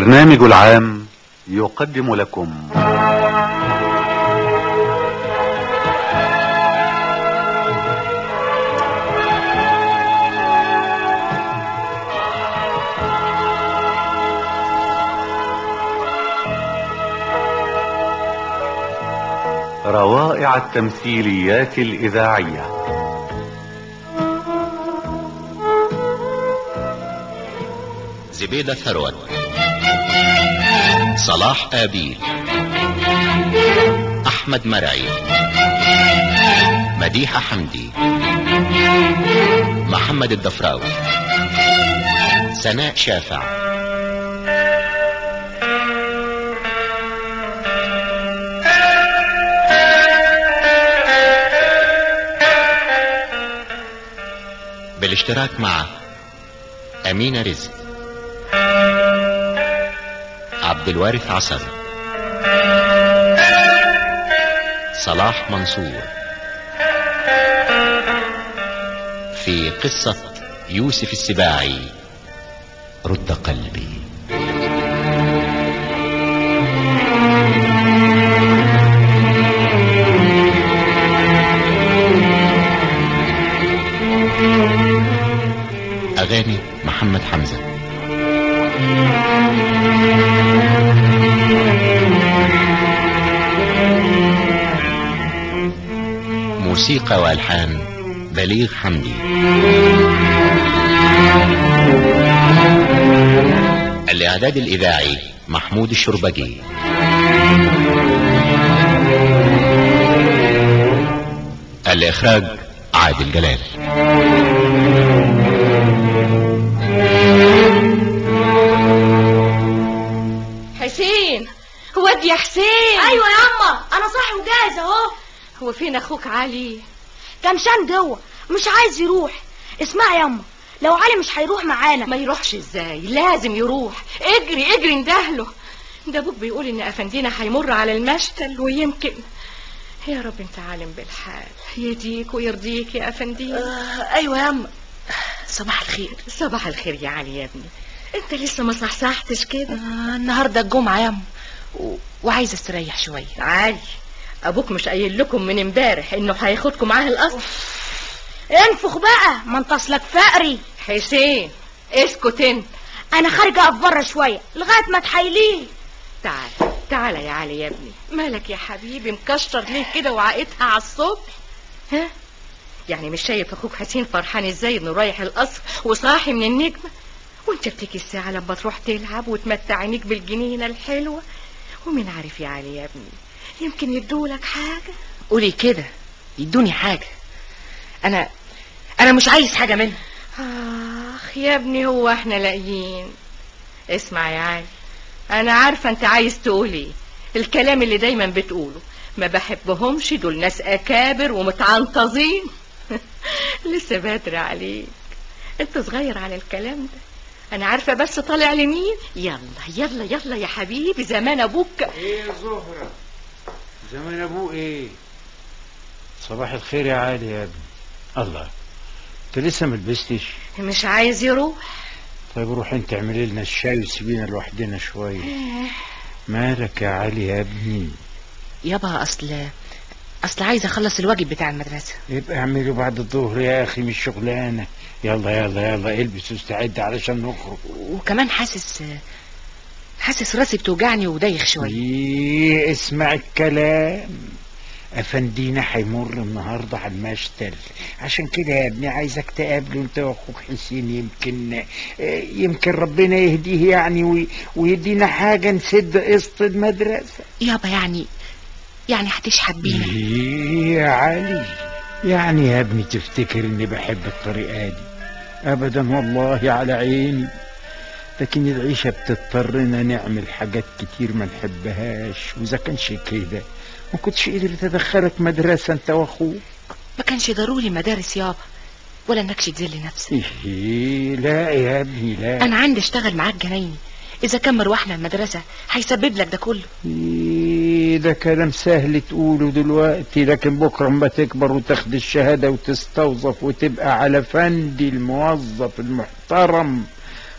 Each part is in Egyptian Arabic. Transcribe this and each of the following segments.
البرنامج العام يقدم لكم روائع التمثيليات الإذاعية زبيدة ثروت صلاح آبيل أحمد مرعي مديحة حمدي محمد الدفراوي سناء شافع بالاشتراك مع أمينة رزق عبد الوارث عصر صلاح منصور في قصة يوسف السباعي رد قلبي أغاني محمد حمزة موسيقى والحان بليغ حمدي الاعداد الاذاعي محمود الشربجي الاخراج عادل جلال حسين ود يا حسين ايوه يا اما انا صاحي وجاهز اهو هو فين اخوك علي كمشان جوه مش عايز يروح اسمعي يا اما لو علي مش هيروح معانا ما يروحش ازاي لازم يروح اجري اجري اندهله ده ابوك بيقول ان افندينا هيمر على المشتل ويمكن يا رب انت عالم بالحال يديك ويرضيك يا افندينا آه ايوه يا اما صباح الخير صباح الخير يا علي يا ابني انت لسه ما صحصحتش كده آه النهارده الجمعه يا اما و... وعايزه استريح شويه علي ابوك مش قايل لكم من امبارح انه هياخدكم معاه القصر انفخ بقى ما انت اصلك فقري حسين اسكت انت انا خارجه اقف بره شويه لغايه ما تحايليه تعال تعال يا علي يا ابني مالك يا حبيبي مكشر ليه كده وعقتها على الصبح ها يعني مش شايف اخوك حسين فرحان ازاي انه رايح القصر وصاحي من النجمه وانت بتيجي الساعه لما تروح تلعب وتمتع عينيك بالجنينه الحلوه ومين عارف يا علي يا ابني يمكن يدولك حاجه قولي كده يدوني حاجه انا انا مش عايز حاجه منهم اخ يا ابني هو احنا لاقيين اسمع يا علي انا عارفه انت عايز تقول ايه الكلام اللي دايما بتقوله ما بحبهمش دول ناس اكابر ومتعنطزين لسه بدري عليك انت صغير على الكلام ده انا عارفه بس طالع لمين يلا يلا يلا يا حبيبي زمان ابوك ايه يا زهرة زمان ابوه ايه صباح الخير يا علي يا ابني الله انت لسه ما لبستش مش عايز يروح طيب روح انت اعملي لنا الشاي وسيبينا لوحدنا شويه مالك يا علي يا ابني يابا اصل اصل عايزه اخلص الواجب بتاع المدرسه يبقى اعمله بعد الظهر يا اخي مش شغلانه يلا يلا يلا البس واستعد علشان نخرج وكمان حاسس حاسس راسي بتوجعني ودايخ شويه ايه اسمع الكلام افندينا هيمر النهارده على المشتل عشان كده يا ابني عايزك تقابله انت واخوك حسين يمكن آه، يمكن ربنا يهديه يعني وي- ويدينا حاجه نسد قسط المدرسه يابا يعني يعني هتشحت بينا ايه يا علي يعني يا ابني تفتكر اني بحب الطريقه دي ابدا والله على عيني لكن العيشة بتضطرنا نعمل حاجات كتير ما نحبهاش وإذا كانش كده ما كنتش قدرت أدخلك مدرسة أنت وأخوك ما كانش ضروري مدارس يابا ولا انكش تذل نفسك إيه لا يا ابني لا انا عندي اشتغل معاك جنايني اذا كان مروحنا المدرسه هيسبب لك ده كله إيه ده كلام سهل تقوله دلوقتي لكن بكرة اما تكبر وتاخد الشهادة وتستوظف وتبقى على فندي الموظف المحترم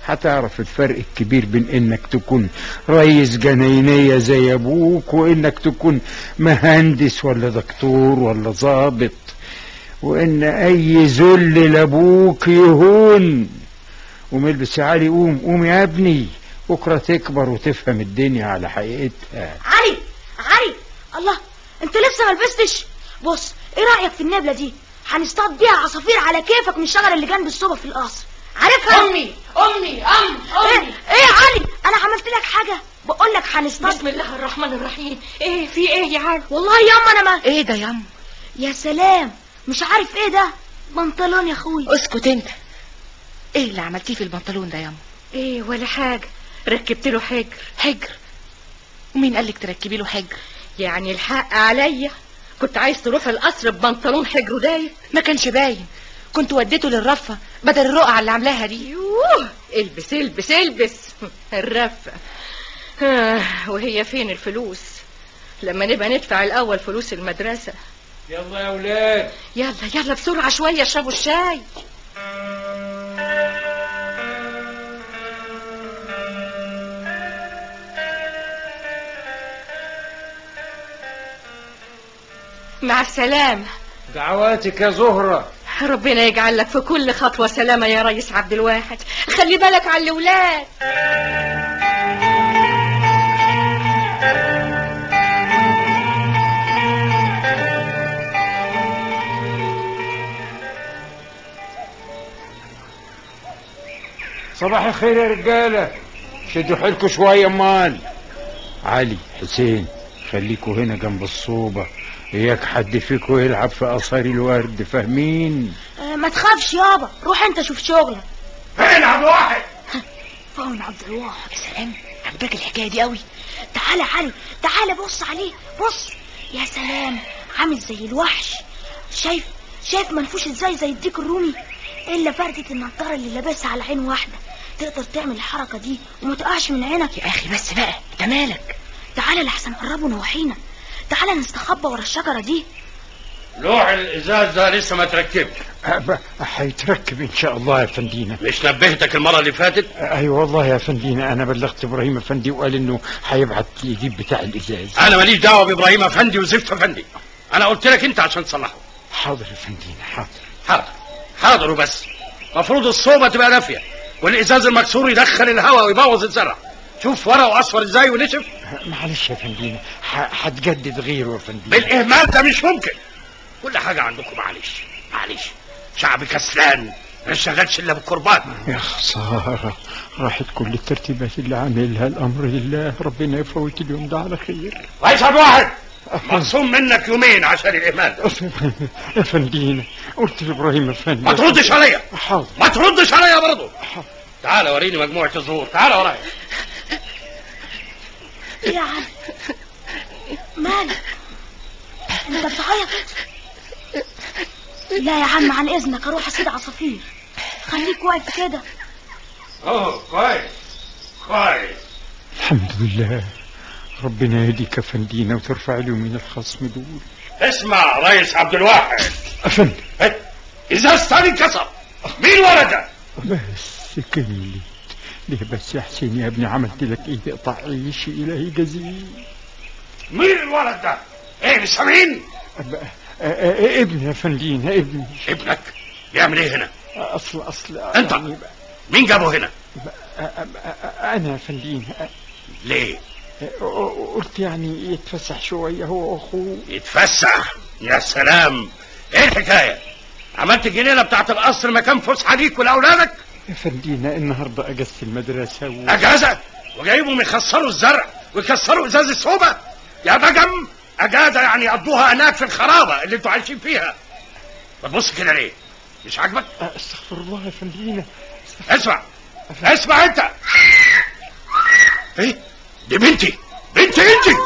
هتعرف الفرق الكبير بين انك تكون رئيس جناينية زي ابوك وانك تكون مهندس ولا دكتور ولا ضابط وان اي ذل لابوك يهون قوم البس يا علي قوم قوم يا ابني بكره تكبر وتفهم الدنيا على حقيقتها علي علي الله انت لسه ما لبستش بص ايه رايك في النبله دي هنصطاد بيها عصافير على كيفك من الشجره اللي جنب الصوبه في القصر عارفها امي امي ام ايه امي ايه يا علي انا عملت لك حاجه بقول لك هنصطاد بسم الله الرحمن الرحيم ايه في ايه يا علي والله ياما انا ما ايه ده يا ام يا سلام مش عارف ايه ده بنطلون يا اخوي اسكت انت ايه اللي عملتيه في البنطلون ده ياما ايه ولا حاجة ركبت له حجر حجر ومين قالك تركبي له حجر يعني الحق عليا كنت عايز تروح القصر ببنطلون حجره دايب ما كانش باين كنت وديته للرفه بدل الرقعه اللي عاملاها دي يوه البس البس البس الرفة آه وهي فين الفلوس لما نبقى ندفع الاول فلوس المدرسة يلا يا اولاد يلا يلا بسرعة شوية اشربوا الشاي مع السلامة دعواتك يا زهرة ربنا يجعل لك في كل خطوة سلامة يا ريس عبد الواحد خلي بالك على الأولاد صباح الخير يا رجالة شدوا حيلكوا شوية امال علي حسين خليكوا هنا جنب الصوبة اياك حد فيكوا يلعب في اثار الورد فاهمين آه ما تخافش يابا روح انت شوف شغلك فين عبد الواحد فين عبد الواحد يا سلام عجباك الحكايه دي قوي تعالى علي تعالى بص عليه بص يا سلام عامل زي الوحش شايف شايف منفوش ازاي زي الديك الرومي الا فردة النضارة اللي لابسها على عين واحدة تقدر تعمل الحركة دي وما تقعش من عينك يا اخي بس بقى انت مالك تعالى لحسن قربوا نوحينا تعالى نستخبى ورا الشجرة دي لوح الازاز ده لسه ما تركبش أب- هيتركب ان شاء الله يا فندينا مش نبهتك المره اللي فاتت اي والله يا فندينا انا بلغت ابراهيم افندي وقال انه هيبعت يجيب بتاع الازاز انا ماليش دعوه بابراهيم افندي وزفت افندي انا قلت لك انت عشان تصلحه حاضر يا فندينا حاضر حاضر حاضر وبس مفروض الصوبه تبقى دافيه والازاز المكسور يدخل الهواء ويبوظ الزرع شوف ورقه اصفر ازاي ونشف معلش يا فندينا ح- هتجدد غيره يا فندينا بالاهمال ده مش ممكن كل حاجه عندكم معلش معلش شعب كسلان ما يشتغلش الا بالقربان يا خسارة راحت كل الترتيبات اللي عاملها الأمر لله ربنا يفوت اليوم ده على خير رئيس عبد الواحد مخصوم منك يومين عشان الاهمال ده يا فندينا قلت لإبراهيم أفندي ما تردش عليا حاضر ما تردش عليا برضه تعال وريني مجموعة الزهور تعال ورايا ايه يا علي مالك انت بتعيط لا يا عم عن اذنك اروح اصيد عصافير خليك واقف كده اوه كويس كويس الحمد لله ربنا يهديك يا فندينا وترفع اليومين الخصم دول اسمع رئيس عبد الواحد أفندي إيه؟ ازاز تاني انكسر مين ولد ده؟ بس كملت ليه بس يا حسين يا ابني عملت لك ايه اقطع عيشي الهي جزيل مين الولد ده؟ ايه مش سامعين؟ أب- أ- أ- ابني يا فندينا ابني ابنك بيعمل ايه هنا؟ اصل اصل أنت. يعني ب- مين جابه هنا؟ أ- أ- أ- انا يا فندينا ليه؟ أ- قلت يعني يتفسح شويه هو واخوه يتفسح يا سلام ايه الحكاية؟ عملت الجنينة بتاعت القصر مكان فسحة ليك ولأولادك؟ يا فندينا النهارده اجازه المدرسه و... اجازة وجايبهم يخسروا الزرع ويكسروا ازاز الصوبة يا بجم اجازة يعني يقضوها هناك في الخرابة اللي انتوا عايشين فيها بتبص كده ليه مش عاجبك استغفر الله يا فندينا اسمع اسمع انت ايه دي بنتي بنتي انت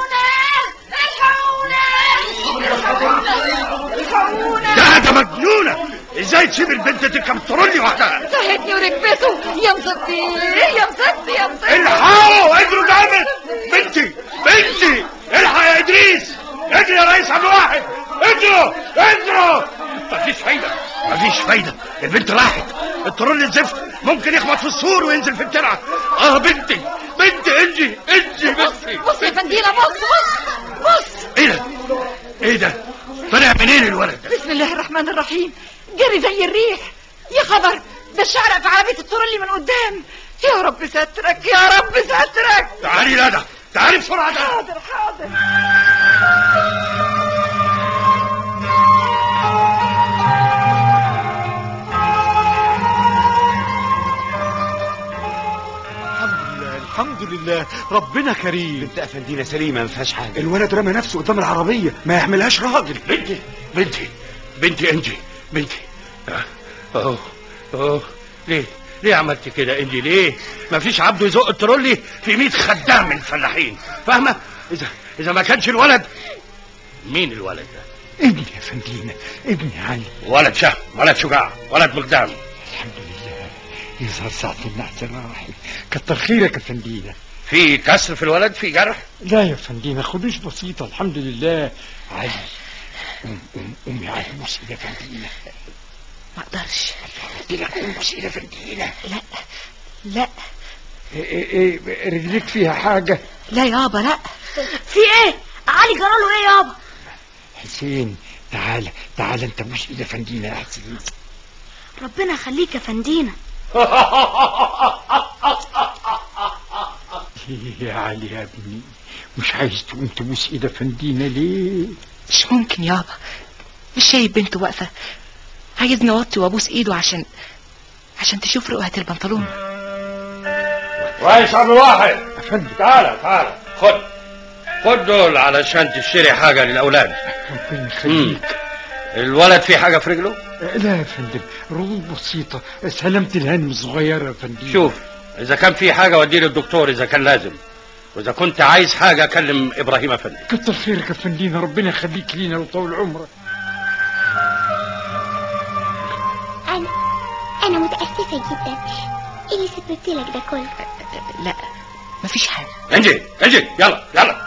ده ده مجنونة ازاي تسيب البنت تركب ترولي وحدها زهقني وركبته يا مصدي يا مصدي يا مصدي الحقوا اجروا جامد بنتي بنتي الحق يا ادريس اجري يا رئيس عبد الواحد اجروا اجروا مفيش فايدة مفيش فايدة البنت راحت الترول الزفت ممكن يخبط في السور وينزل في الترعه اه بنتي بنتي انجي انجي بنتي بص يا فندينا بص بص بص ايه ده ايه ده طلع منين الولد ده بسم الله الرحمن الرحيم جري زي الريح يا خبر ده الشعرق في عربية الترولي من قدام يا رب سترك يا رب سترك تعالي لا ده تعالي بسرعه ده حاضر حاضر الحمد لله الحمد لله ربنا كريم بنت افندينا سليمه ما فيهاش حاجه الولد رمى نفسه قدام العربية ما يحملهاش راجل بنتي بنتي بنتي انجي بنتي آه، اهو اهو ليه ليه عملت كده انجي ليه ما فيش عبده يزق الترولي في 100 خدام من الفلاحين فاهمه اذا اذا ما كانش الولد مين الولد ده ابني يا فندينا ابني علي ولد شهم ولد شجاع ولد مقدام الحمد لله يظهر ساعة النحس الراحل كتر خيرك يا فندينا في كسر في الولد في جرح لا يا فندينا خدوش بسيطة الحمد لله علي قوم قوم قوم يا علي بوس يا فندينا ما اقدرش قلت لك قوم بوس يا فندينا لا لا إيه إيه إيه رجليك فيها حاجة لا يابا لا في ايه علي جراله ايه يابا حسين تعال تعال انت بوس ايد فندينا يا حسين ربنا يخليك يا فندينا يا علي يا ابني مش عايز تقوم تبوس ايد فندينا ليه مش ممكن يابا مش شايف بنته واقفة عايزني اوطي وابوس ايده عشان عشان تشوف رؤية البنطلون كويس عبد الواحد يا فندم تعالى تعالى خد خد دول علشان تشتري حاجه للاولاد ربنا يخليك الولد في حاجه في رجله لا يا فندم رؤوس بسيطة سلامة الهن صغيرة يا فندم شوف اذا كان في حاجه وديه للدكتور اذا كان لازم واذا كنت عايز حاجه كلم ابراهيم افندي كتر خيرك يا فندينا ربنا يخليك لينا وطول عمرك أنا أنا متأسفة جدا إيه اللي سببت لك ده كله لا مفيش حاجة انجي انجي يلا يلا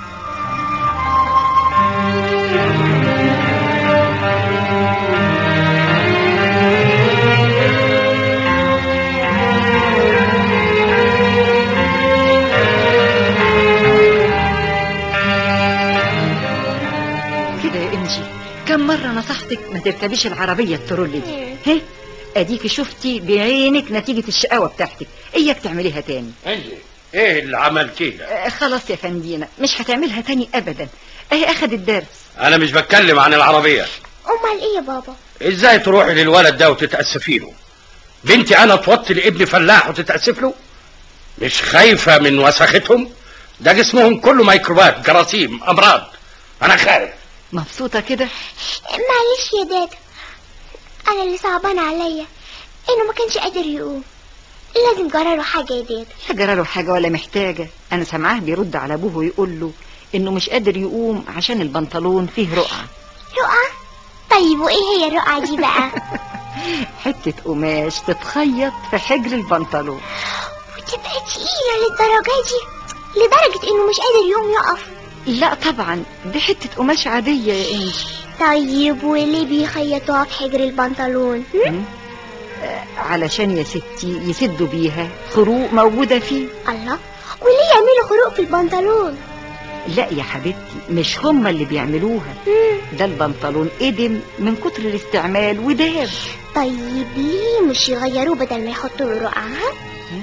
كده يا انجي كم مرة نصحتك ما تركبيش العربية الترولي دي ها اديكي شفتي بعينك نتيجة الشقاوة بتاعتك اياك تعمليها تاني انجي ايه اللي عملتيه ده آه، خلاص يا فندينا مش هتعملها تاني ابدا اهي اخد الدرس انا مش بتكلم عن العربيه أمال إيه يا بابا ازاي تروحي للولد ده وتتاسفي له بنتي انا توطي لابن فلاح وتتاسف له مش خايفه من وسختهم ده جسمهم كله ميكروبات جراثيم امراض انا خايف مبسوطة كده معلش يا دادا أنا اللي صعبان عليا إنه ما كانش قادر يقوم لازم جراله حاجة يا دادا لا جراله حاجة ولا محتاجة انا سامعاه بيرد على ابوه ويقول له انه مش قادر يقوم عشان البنطلون فيه رقعة رقعة طيب وإيه هي الرقعة دي بقى حتة قماش تتخيط في حجر البنطلون وتبقى تقيلة للدرجة دي لدرجة إنه مش قادر يقوم يقف لا طبعا دي حتة قماش عادية يا انجي طيب وليه بيخيطوها في حجر البنطلون هم؟ م? آه، علشان يا ستي يسدوا بيها خروق موجودة فيه الله وليه يعملوا خروق في البنطلون لا يا حبيبتي مش هما اللي بيعملوها هم. ده البنطلون قدم من كتر الاستعمال وداب طيب ليه مش يغيروه بدل ما يحطوا له رقعة ها؟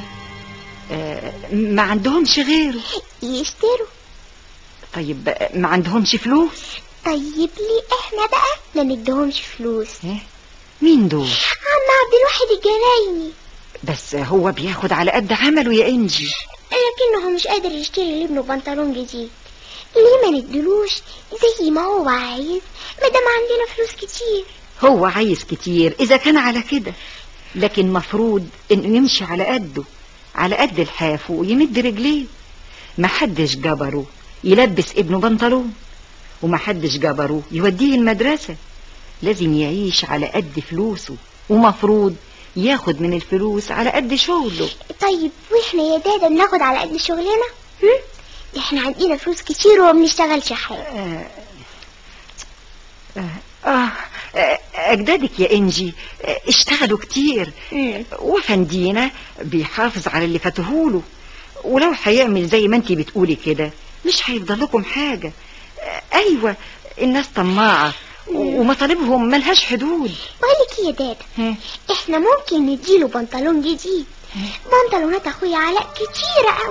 آه، ما عندهمش غيره يشتروا طيب آه، ما عندهمش فلوس طيب ليه احنا بقى ما ندهمش فلوس ها؟ مين دول عم عبد الواحد الجنايني بس هو بياخد على قد عمله يا انجي لكنه مش قادر يشتري لابنه بنطلون جديد ليه ما ندلوش زي ما هو عايز مادام عندنا فلوس كتير هو عايز كتير اذا كان على كده لكن مفروض انه يمشي على قده على قد الحاف ويمد رجليه محدش جبره يلبس ابنه بنطلون ومحدش جبره يوديه المدرسة لازم يعيش على قد فلوسه ومفروض ياخد من الفلوس على قد شغله طيب واحنا يا دادا بناخد على قد شغلنا هم؟ احنا عندنا فلوس كتير وما بنشتغلش حاجة آه آه آه آه أجدادك يا إنجي اشتغلوا كتير وفندينا بيحافظ على اللي فاتهوله ولو هيعمل زي ما انتي بتقولي كده مش هيفضل لكم حاجة أيوة الناس طماعة ومطالبهم ملهاش حدود بقولك يا دادا احنا ممكن نديله بنطلون جديد بنطلونات اخويا علاء كتيرة قوي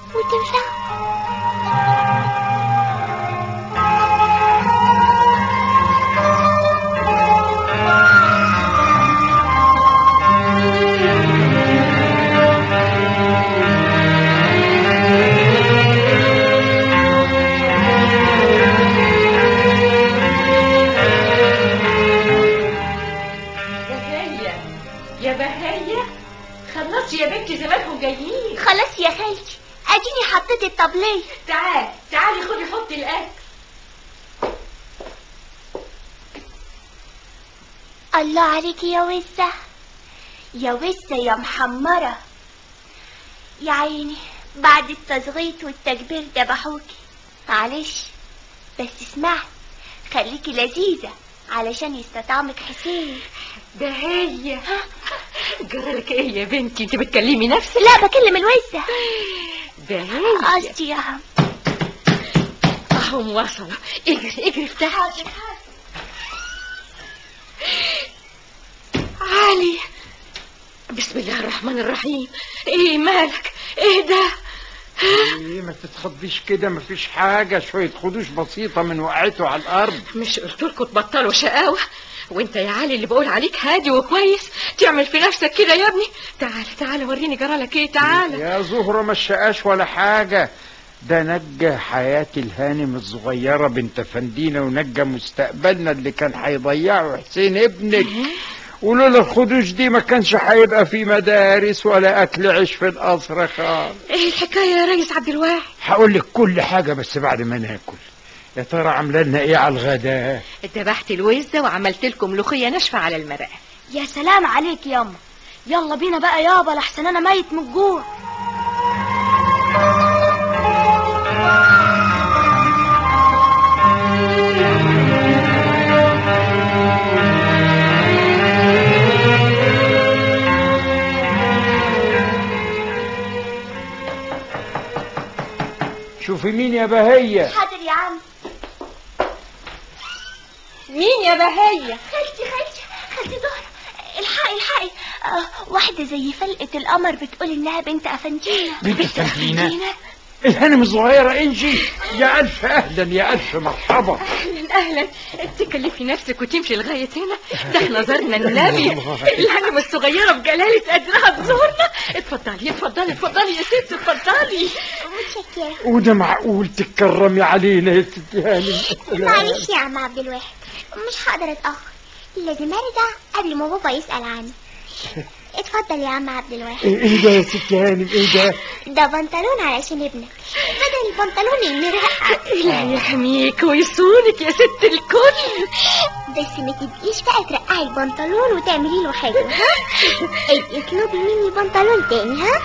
وتنفع بهية يا بهية خلصي يا بنتي زمانهم جايين خلاص يا خالتي اديني حطيت الطبلية تعالي تعالي خدي حطي الاكل الله عليكي يا وسة يا وسة يا محمرة يا عيني بعد التصغيط والتكبير ذبحوكي معلش بس اسمعي خليكي لذيذة علشان يستطعمك حسين بهية جرالك ايه يا بنتي انت بتكلمي نفسك لا بكلم الوسة بهية قصدي يا هم اهم وصلوا اجري اجري افتحي علي بسم الله الرحمن الرحيم ايه مالك ايه ده ايه ما تتخضيش كده مفيش حاجة شوية خدوش بسيطة من وقعته على الأرض مش قلت لكم تبطلوا شقاوة وانت يا علي اللي بقول عليك هادي وكويس تعمل في نفسك كده يا ابني تعال تعال وريني جرالك ايه تعال يا زهرة ما شقاش ولا حاجة ده نجى حياة الهانم الصغيرة بنت فندينا ونجى مستقبلنا اللي كان هيضيعه حسين ابنك ولولا الخدوش دي ما كانش هيبقى في مدارس ولا أكل عيش في القصر خالص ايه الحكاية يا ريس عبد الواحد هقول لك كل حاجة بس بعد ما ناكل يا ترى عامله لنا ايه على الغداء ذبحت الوزة وعملت لكم ملوخية ناشفة على المرقة يا سلام عليك ياما يلا بينا بقى يابا لحسن انا ميت من الجوع شوفي مين يا بهية حاضر يا عم مين يا بهية خالتي خالتي خالتي زهرة الحقي الحقي آه واحدة زي فلقة القمر بتقول انها بنت افندينا بنت فندينا الهانم الصغيرة انجي يا ألف أهلا يا ألف مرحبا اهلا اهلا تكلفي نفسك وتمشي لغاية هنا ده احنا زرنا النبي الهنم الصغيرة بجلالة قدرها تزورنا اتفضلي اتفضلي اتفضلي يا ست اتفضلي متشكرة وده معقول تتكرمي علينا يا ست هانم معلش يا عم عبد الواحد مش هقدر اتأخر لازم ارجع قبل ما بابا يسأل عني اتفضل يا عم عبد الواحد ايه إيه ده يا ست هانم ايه ده ده بنطلون علشان ابنك بدل البنطلون المرقع الله يحميك ويصونك يا ست الكل بس ما تبقيش بقى ترقعي البنطلون وتعملي له حاجة ها ابقي اطلبي مني بنطلون تاني ها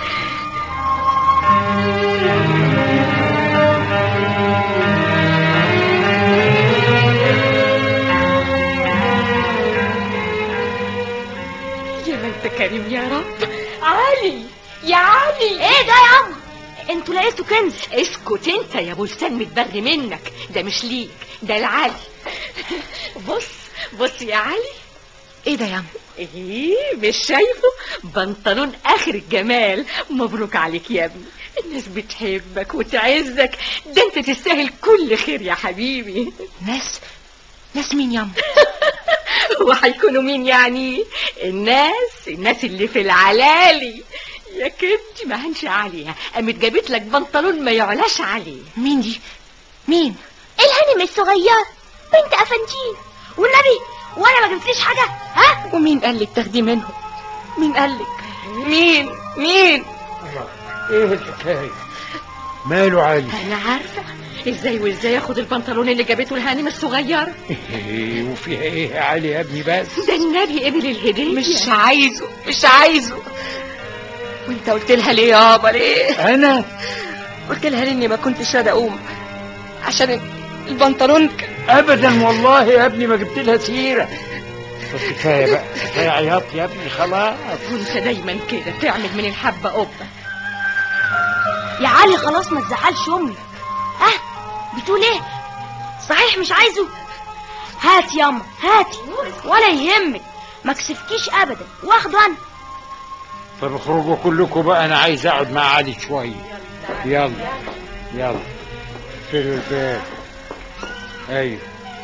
يا ما انت كريم يا رب علي يا علي ايه ده يا عم انتوا لقيتوا كنز اسكت انت يا ابو لسان متبري منك ده مش ليك ده لعلي بص بص يا علي ايه ده يا عم ايه مش شايفه بنطلون اخر الجمال مبروك عليك يا ابني الناس بتحبك وتعزك ده انت تستاهل كل خير يا حبيبي ناس ناس مين يا عم وهيكونوا مين يعني الناس الناس اللي في العلالي يا كبتي ما هنش عليها قامت جابت لك بنطلون ما يعلاش عليه مين دي مين الهانم الصغير بنت افندين والنبي وانا ما جبتليش حاجه ها ومين قال لك تاخدي منهم مين قال لك مين مين ايه الحكاية ماله علي انا عارفه ازاي وازاي ياخد البنطلون اللي جابته الهانم الصغيره ايه وفيها ايه يا علي يا ابني بس ده النبي قبل الهديه مش عايزه مش عايزه وانت قلت لها ليه يابا ليه انا قلت لها اني ما كنتش راضي اقوم عشان البنطلون ك- ابدا والله يا ابني ما جبت لها سيرة بس كفايه بقى كفايه عياط يا ابني خلاص وانت دايما كده تعمل من الحبة قبة يا علي خلاص ما تزعلش امي ها بتقول ايه صحيح مش عايزه هات ياما هاتي ولا يهمك ما كسفتكيش ابدا واخده انا طب اخرجوا كلكم بقى انا عايز اقعد مع علي شويه يلا يلا اقفلوا الباب ايوه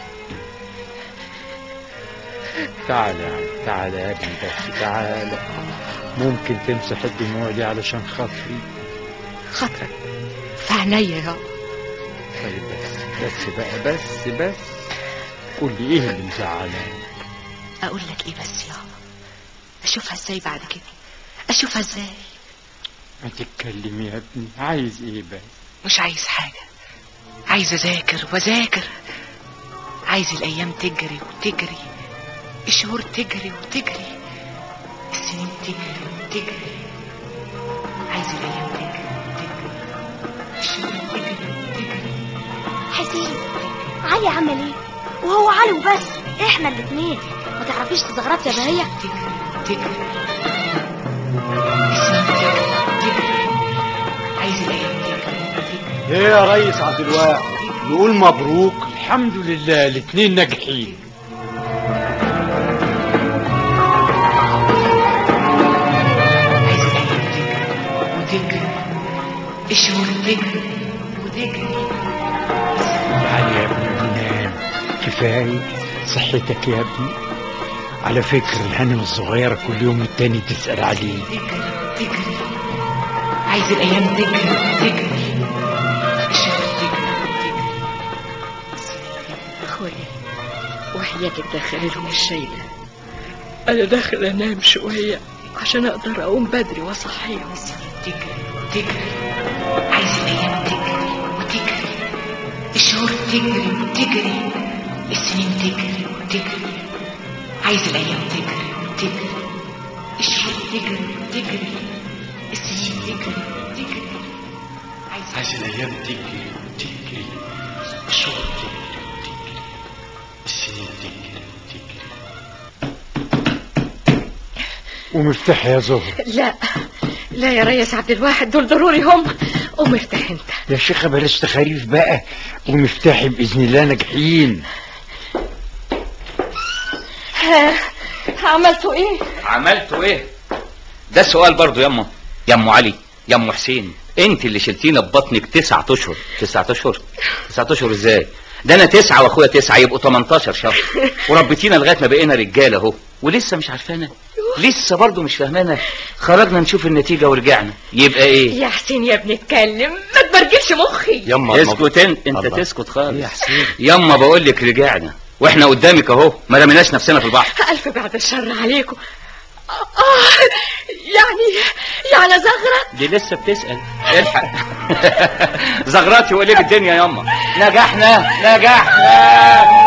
تعال يا عم تعال يا ابني بس تعال ممكن تمسح الدموع دي علشان خاطري خاطرك في عينيا يا طيب بس بس بقى بس بس قول لي ايه اللي مزعلك اقول لك ايه بس يا اشوفها ازاي بعد كده اشوفها ازاي ما تتكلم يا ابني عايز ايه بس مش عايز حاجة عايز اذاكر واذاكر عايز الايام تجري وتجري الشهور تجري وتجري السنين تجري وتجري عايز الايام تجري وتجري الشهور تجري وتجري حسين علي عمل ايه وهو علي وبس احنا الاتنين ما تعرفيش تزغرط يا بهية تجري تجري السنين تجري تجري عايز الايام تجري وتجري ايه يا ريس عبد الواحد نقول مبروك الحمد لله الاتنين ناجحين عايز الايام تجري وتجري الشهور تجري وتجري تعال يا ابني نام كفايه صحتك يا ابني على فكرة الهانم الصغيرة كل يوم التاني تسأل عليه تجري تجري عايز الايام تجري وتجري الشهور تجري وتجري اخويا وحياتك دخلي لهم الشاي ده انا داخل انام شويه عشان اقدر اقوم بدري واصحيهم تجري وتجري عايز الايام تجري وتجري الشهور تجري وتجري السنين تجري وتجري عايز الايام تجري وتجري الشهور تجري وتجري السنين تجري وتجري عايز الايام تجري وتجري الشغل تجري وتجري السنين تجري وتجري ومفتاح يا زهر لا لا يا ريس عبد الواحد دول ضروري هم قوم ارتاح انت يا شيخة بلاش تخاريف بقى ومفتاحي بإذن الله ناجحين ها عملتوا ايه عملتوا ايه ده سؤال برضو يما يا ام علي يا ام حسين انت اللي شلتينا ببطنك تسعة اشهر تسعة اشهر تسعة اشهر ازاي ده انا تسعة واخويا تسعة يبقوا 18 شهر وربيتينا لغايه ما بقينا رجاله اهو ولسه مش عارفانا لسه برضو مش فاهمانا خرجنا نشوف النتيجه ورجعنا يبقى ايه يا حسين يا ابني اتكلم ما تبرجلش مخي يما اسكت انت انت الله. تسكت خالص يا حسين يما بقول لك رجعنا واحنا قدامك اهو ما رميناش نفسنا في البحر الف بعد الشر عليكم آه يعني يعني زغرة دي لسه بتسأل الحق زغراتي وقلب الدنيا ياما نجحنا نجحنا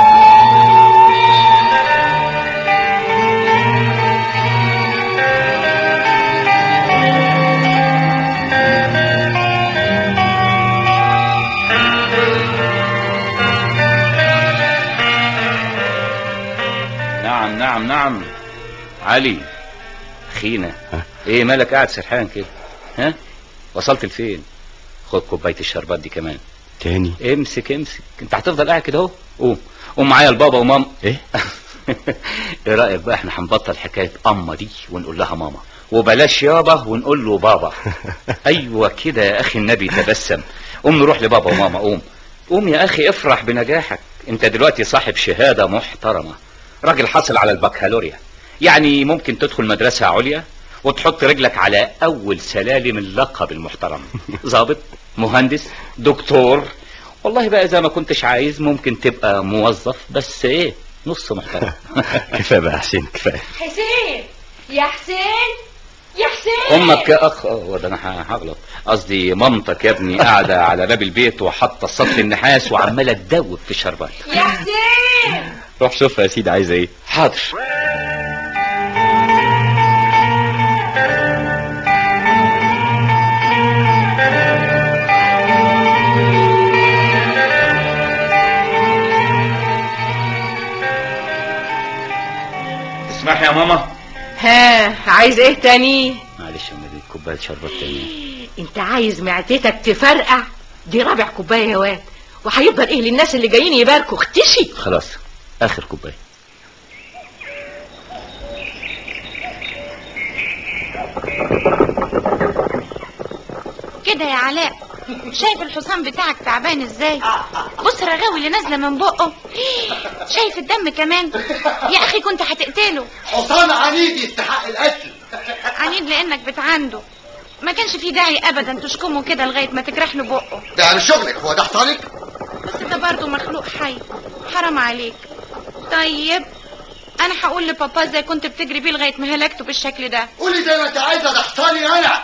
نعم نعم نعم علي خينا ايه مالك قاعد سرحان كده ها وصلت لفين خد كوبايه الشربات دي كمان تاني امسك امسك انت هتفضل قاعد كده اهو قوم قوم معايا البابا وماما ايه ايه رايك بقى احنا هنبطل حكايه اما دي ونقول لها ماما وبلاش يابا ونقول له بابا ايوه كده يا اخي النبي تبسم قوم نروح لبابا وماما قوم قوم يا اخي افرح بنجاحك انت دلوقتي صاحب شهاده محترمه راجل حاصل على البكالوريا يعني ممكن تدخل مدرسه عليا وتحط رجلك على اول سلالم اللقب المحترم ضابط مهندس دكتور والله بقى اذا ما كنتش عايز ممكن تبقى موظف بس ايه نص محترم كفايه بقى يا حسين كفايه حسين يا حسين يا حسين امك يا اخ اه ده انا ه- هغلط قصدي مامتك يا ابني قاعده على باب البيت وحاطه السطل النحاس وعماله تدوب في الشربات يا حسين روح شوفها يا سيدي عايزه ايه حاضر يا ماما ها عايز ايه تاني معلش يا نبي كوبايه شربات تانية انت عايز معدتك تفرقع دي رابع كوبايه يا واد وهيفضل ايه للناس اللي جايين يباركوا اختشي خلاص اخر كوبايه كده يا علاء شايف الحصان بتاعك تعبان ازاي بص الرغاوي اللي نازله من بقه شايف الدم كمان يا اخي كنت هتقتله حصان عنيد يستحق القتل عنيد لانك بتعنده ما كانش في داعي ابدا تشكمه كده لغايه ما تجرح له بقه ده مش شغلك هو ده حصانك بس ده برضه مخلوق حي حرام عليك طيب انا هقول لبابا ازاي كنت بتجري بيه لغايه ما هلكته بالشكل ده قولي زي ما انت عايزه ده حصاني انا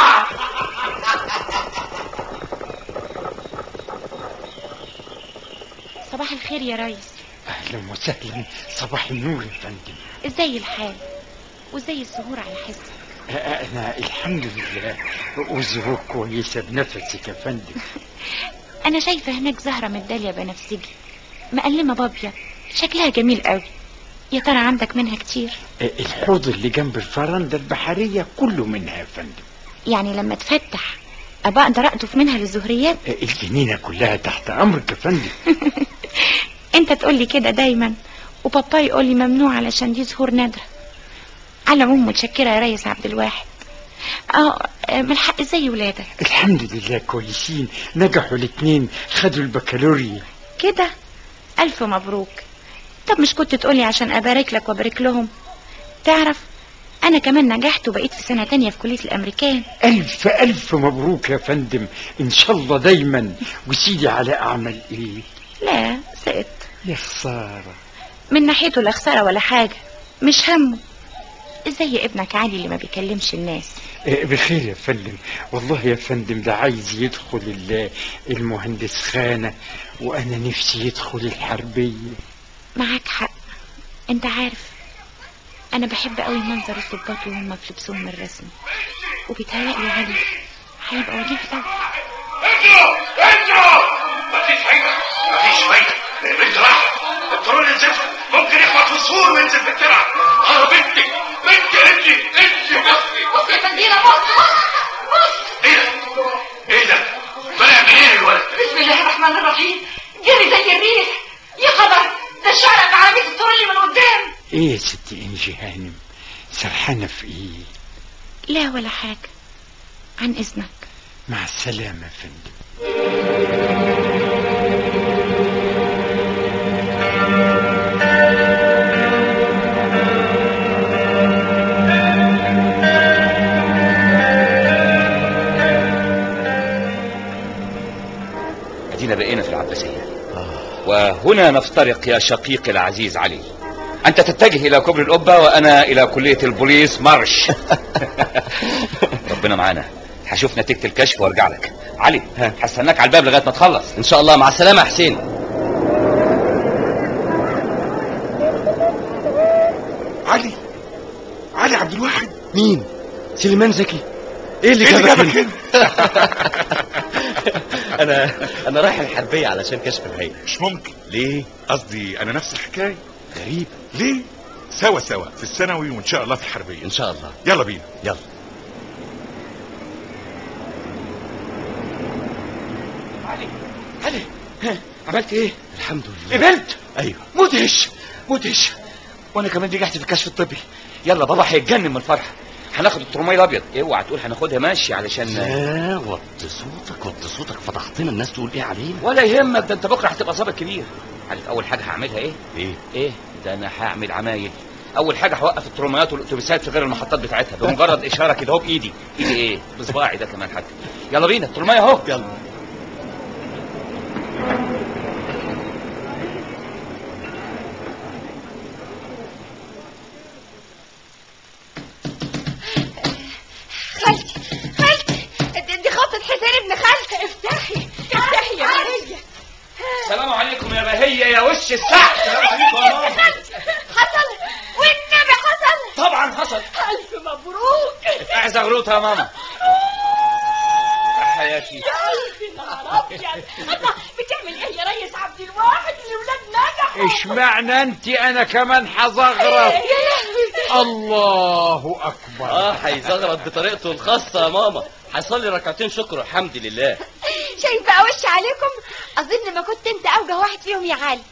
صباح الخير يا ريس اهلا وسهلا صباح النور يا فندم ازاي الحال وازاي السهور على حسك أ- انا الحمد لله والظروف كويسه بنفسك يا فندم انا شايفه هناك زهره مداليه بنفسجي مقلمه بابيه شكلها جميل قوي يا ترى عندك منها كتير الحوض اللي جنب الفرندة البحرية كله منها يا فندم يعني لما تفتح ابقى اقدر اقطف منها للزهريات الجنينة كلها تحت امرك يا فندم انت تقول لي كده دايما وبابا يقول لي ممنوع علشان دي زهور نادره على العموم متشكره يا ريس عبد الواحد اه من الحق ازاي ولادك الحمد لله كويسين نجحوا الاتنين خدوا البكالوريا كده الف مبروك طب مش كنت تقولي عشان ابارك لك وابارك لهم تعرف انا كمان نجحت وبقيت في سنه تانية في كليه الامريكان الف الف مبروك يا فندم ان شاء الله دايما وسيدي على اعمل ايه لا سقط يا خسارة من ناحيته لا خساره ولا حاجه مش همه ازاي ابنك علي اللي ما بيكلمش الناس إيه، بخير يا فندم والله يا فندم ده عايز يدخل ال- المهندس خانة وانا نفسي يدخل الحربية معاك حق انت عارف انا بحب قوي منظر الضباط وهم في لبسهم الرسمي وبيتهيألي علي هيبقى وليه طبعا انتوا انتوا مفيش فايدة مفيش فايدة البنت راح الترول الزفت ممكن يخبط في السور وينزل في الترعة اه بنتي بنتي انتي انتي بصي بص يا فندينا بص بص ايه ده ايه ده طلع منين الولد بسم الله الرحمن الرحيم جري زي الريح يا خبر ده الشارع بعربية الترولي من قدام ايه يا ستي انجي هانم سرحانة في ايه لا ولا حاجة عن إذنك مع السلامة يا فندم ادينا بقينا في العباسية وهنا نفترق يا شقيقي العزيز علي أنت تتجه إلى كوبري القبة وأنا إلى كلية البوليس مارش ربنا معانا هشوف نتيجة الكشف وارجع لك علي هستناك على الباب لغاية ما تخلص ان شاء الله مع السلامة يا حسين علي علي عبد الواحد مين سليمان زكي ايه اللي إيه اللي جابك جابك هنا انا انا رايح الحربية علشان كشف الهيئة مش ممكن ليه قصدي انا نفس الحكايه غريب ليه سوا سوا في الثانوي وان شاء الله في الحربيه ان شاء الله يلا بينا يلا علي ها، عملت ايه الحمد لله قبلت ايوه مدهش مدهش وانا كمان نجحت في الكشف الطبي يلا بابا هيتجنن من الفرحه هناخد الترميه الابيض اوعى تقول هناخدها ماشي علشان لا وطي صوتك وطي صوتك فضحتنا الناس تقول ايه علينا ولا يهمك ده انت بكره هتبقى ظابط كبير عارف اول حاجه هعملها ايه ايه ايه ده انا هعمل عمايل اول حاجه هوقف الترميات والاتوبيسات في غير المحطات بتاعتها بمجرد اشاره كده اهو بايدي ايدي ايه بصباعي ده كمان حتى يلا بينا الترميه اهو يلا خالتي خالتي دي- دي خطة حسين ابن خالتي افتحي افتحي يا ماريا السلام عليكم يا بهيه يا وش السعد السلام عليكم يا ماما حصل والنبي حصل طبعا حصل ألف مبروك افتحي زغروطه يا ماما يا حياتي يا ألف نهار أبيض الله بتعمل إيه يا ريس عبد الواحد الولاد نجحوا اشمعنى انت انا كمان حزغرط يا لهوي الله اكبر اه هيزغرط بطريقته الخاصه يا ماما هيصلي ركعتين شكر والحمد لله شايف بقى وش عليكم اظن ما كنت انت اوجه واحد فيهم يا علي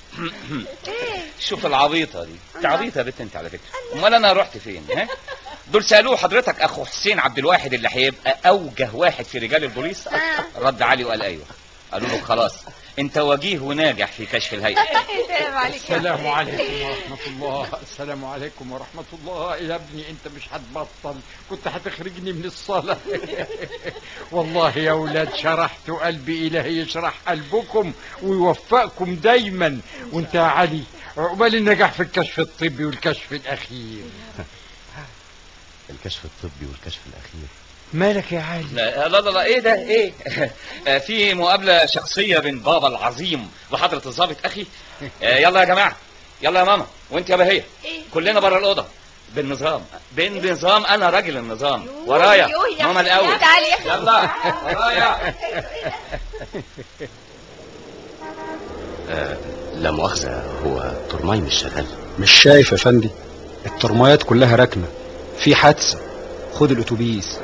شوف العبيطه دي انت عبيطه يا بنت انت على فكره امال انا رحت فين ها دول سالوه حضرتك اخو حسين عبد الواحد اللي هيبقى اوجه واحد في رجال البوليس رد علي وقال ايوه قالوا له خلاص انت وجيه وناجح في كشف الهيئه السلام عليكم السلام عليكم ورحمة الله السلام عليكم ورحمة الله يا ابني انت مش هتبطل كنت هتخرجني من الصلاة والله يا ولاد شرحت قلبي إلهي يشرح قلبكم ويوفقكم دايما وانت يا علي عقبال النجاح في الكشف الطبي والكشف الأخير الكشف الطبي والكشف الاخير مالك يا علي لا لا لا, لا ايه ده ايه آه، في مقابله شخصيه بين بابا العظيم وحضره الضابط اخي آه، يلا يا جماعه يلا يا ماما وانت يا بهيه كلنا بره الاوضه بالنظام بالنظام انا راجل النظام ورايا يوه يا ماما أخي، الاول تعالي يا أخي. يلا ورايا آه لا مؤاخذه هو ترماي مش شغال مش شايف يا فندي الترمايات كلها راكنه في حادثه خد الاتوبيس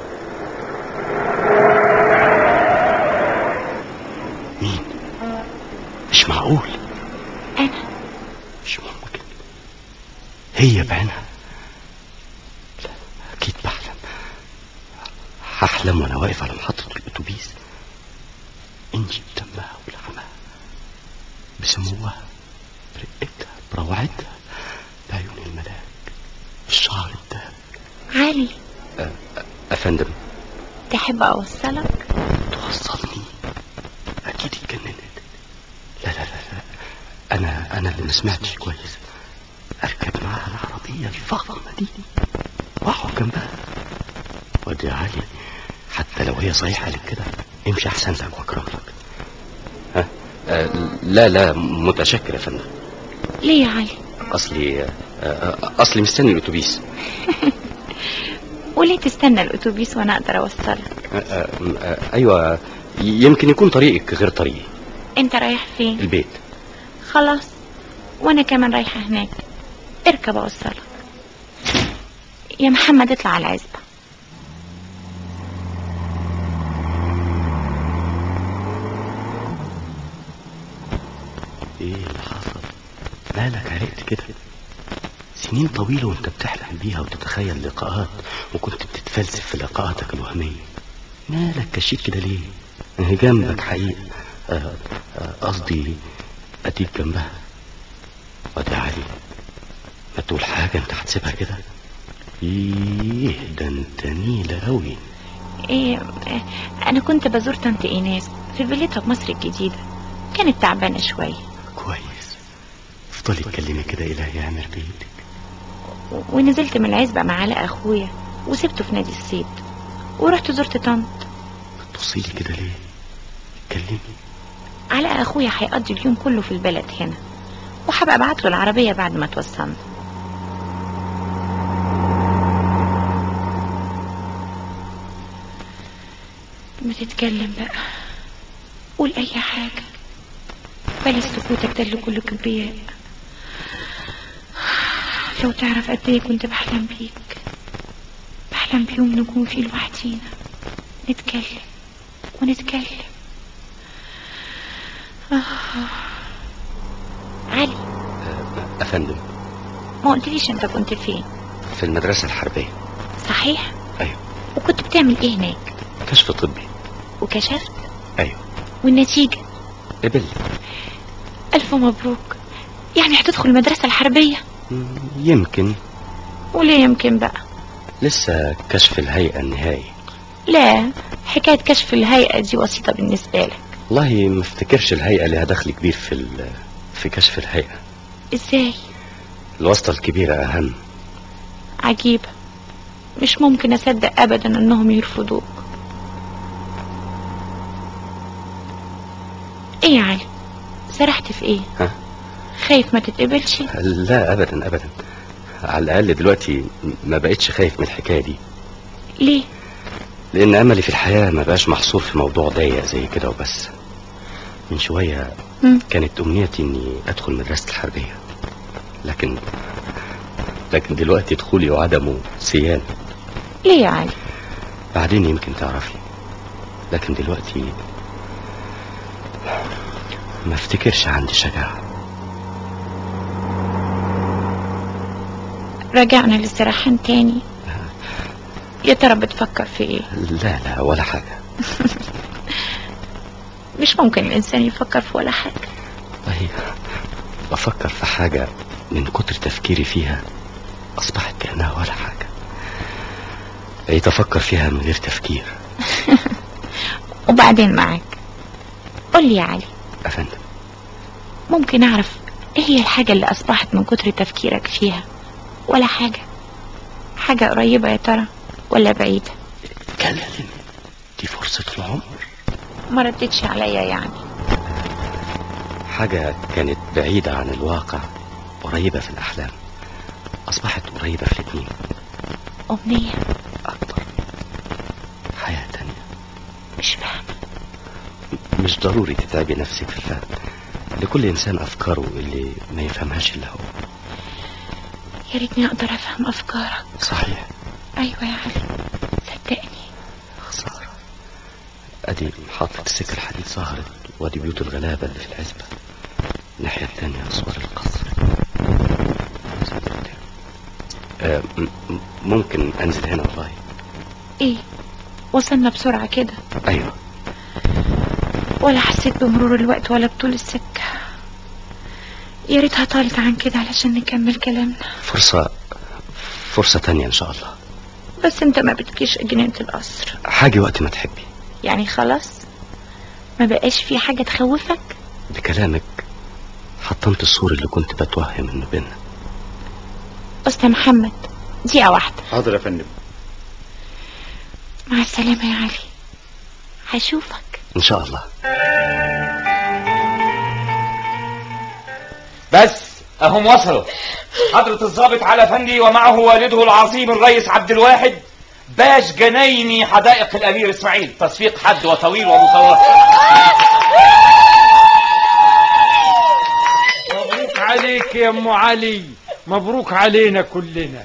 مش معقول انا مش ممكن هي بعينها لا، اكيد بحلم هحلم وانا واقف على محطة الاتوبيس انجي بدمها ولحمها بسموها برقتها بروعتها بعيون الملاك الشعر الدهب علي افندم تحب اوصلك توصلني اكيد اتجننت لا لا لا لا انا انا اللي ما سمعتش كويس اركب معاها العربيه الفخمه دي واقعد جنبها وادي يا علي حتى لو هي صحيحه قالت كده امشي احسن لك واكرم لك ها آه لا لا متشكر يا فندم ليه يا علي اصلي آه آه اصلي مستني الاتوبيس وليه تستنى الاتوبيس وانا اقدر اوصلك آه آه آه ايوه يمكن يكون طريقك غير طريقي انت رايح فين البيت خلاص وانا كمان رايحه هناك اركب اوصلك يا محمد اطلع على العزبه ايه اللي حصل مالك عرقت كده سنين طويلة وانت بتحلم بيها وتتخيل لقاءات وكنت بتتفلسف في لقاءاتك الوهمية مالك كشيت كده ليه هي جنبك حقيقة آه، آه، قصدي اديك جنبها وادي علي ما تقول حاجة انت هتسيبها كده ايه ده انت نيلة اوي ايه آه، انا كنت بزور طنط ايناس في فيلتها بمصر الجديده كانت تعبانه شويه كويس افضلي اتكلمي كده الهي يعمر بيتك و- ونزلت من العزبه مع علاء اخويا وسبته في نادي الصيد ورحت زرت طنط بتبصيلي كده ليه اتكلمي علاء اخويا هيقضي اليوم كله في البلد هنا وهبقى ابعت له العربيه بعد ما توصلنا ما تتكلم بقى قول اي حاجه بلاش سكوتك ده اللي كله كبرياء لو تعرف قد ايه كنت بحلم بيك بحلم بيوم نكون فيه لوحدينا نتكلم ونتكلم آه. علي افندم ما قلتليش انت كنت فين في المدرسة الحربية صحيح ايوه وكنت بتعمل ايه هناك كشف طبي وكشفت ايوه والنتيجة قبل ألف مبروك يعني هتدخل المدرسة الحربية يمكن وليه يمكن بقى لسه كشف الهيئة النهائي لا حكاية كشف الهيئة دي وسيطة بالنسبة لك والله ما افتكرش الهيئة لها دخل كبير في ال- في كشف الهيئة ازاي الواسطة الكبيرة أهم عجيبة مش ممكن أصدق أبدا أنهم يرفضوك إيه يا علي سرحت في إيه ها؟ خايف ما تتقبلش لا أبدا أبدا على الأقل دلوقتي ما بقتش خايف من الحكاية دي ليه لأن أملي في الحياة ما بقاش محصور في موضوع ضيق زي كده وبس من شوية مم. كانت أمنيتي إني أدخل مدرسة الحربية لكن لكن دلوقتي دخولي وعدمه سيان ليه يا علي بعدين يمكن تعرفي لكن دلوقتي ما افتكرش عندي شجاعة رجعنا للسرحان تاني يا ترى بتفكر في ايه لا لا ولا حاجة مش ممكن الانسان يفكر في ولا حاجة طيب بفكر في حاجة من كتر تفكيري فيها أصبحت كأنها ولا حاجة بقيت أفكر فيها من غير تفكير وبعدين معاك قول لي يا علي أفندم ممكن اعرف ايه هي الحاجة اللي اصبحت من كتر تفكيرك فيها ولا حاجة حاجة قريبة يا ترى ولا بعيدة اتكلم دي فرصة العمر ما ردتش عليا يعني حاجة كانت بعيدة عن الواقع قريبة في الأحلام أصبحت قريبة في الاتنين أمنية أكبر حياة تانية مش فاهمة مش ضروري تتعبي نفسك في الفهم لكل إنسان أفكاره اللي ما يفهمهاش إلا هو يا ريتني اقدر افهم افكارك صحيح ايوه يا علي صدقني خسارة أدي محطة السكة الحديد ظهرت وادي بيوت الغلابة اللي في العزبة الناحية التانية أسوار القصر صدقت. آه م- م- ممكن أنزل هنا والله ايه وصلنا بسرعة كده أيوة ولا حسيت بمرور الوقت ولا بطول السكة يا ريتها طالت عن كده علشان نكمل كلامنا فرصة فرصة تانية إن شاء الله بس انت ما بتجيش جنينة القصر حاجة وقت ما تحبي يعني خلاص ما بقاش في حاجة تخوفك بكلامك حطمت السور اللي كنت بتوهم إنه بينا أستاذ محمد دقيقة واحدة حاضر يا فندم مع السلامة يا علي هشوفك إن شاء الله بس اهم وصلوا حضرة الضابط على فندي ومعه والده العظيم الرئيس عبد الواحد باش جنايني حدائق الامير اسماعيل تصفيق حد وطويل ومتوسط مبروك عليك يا ام علي مبروك علينا كلنا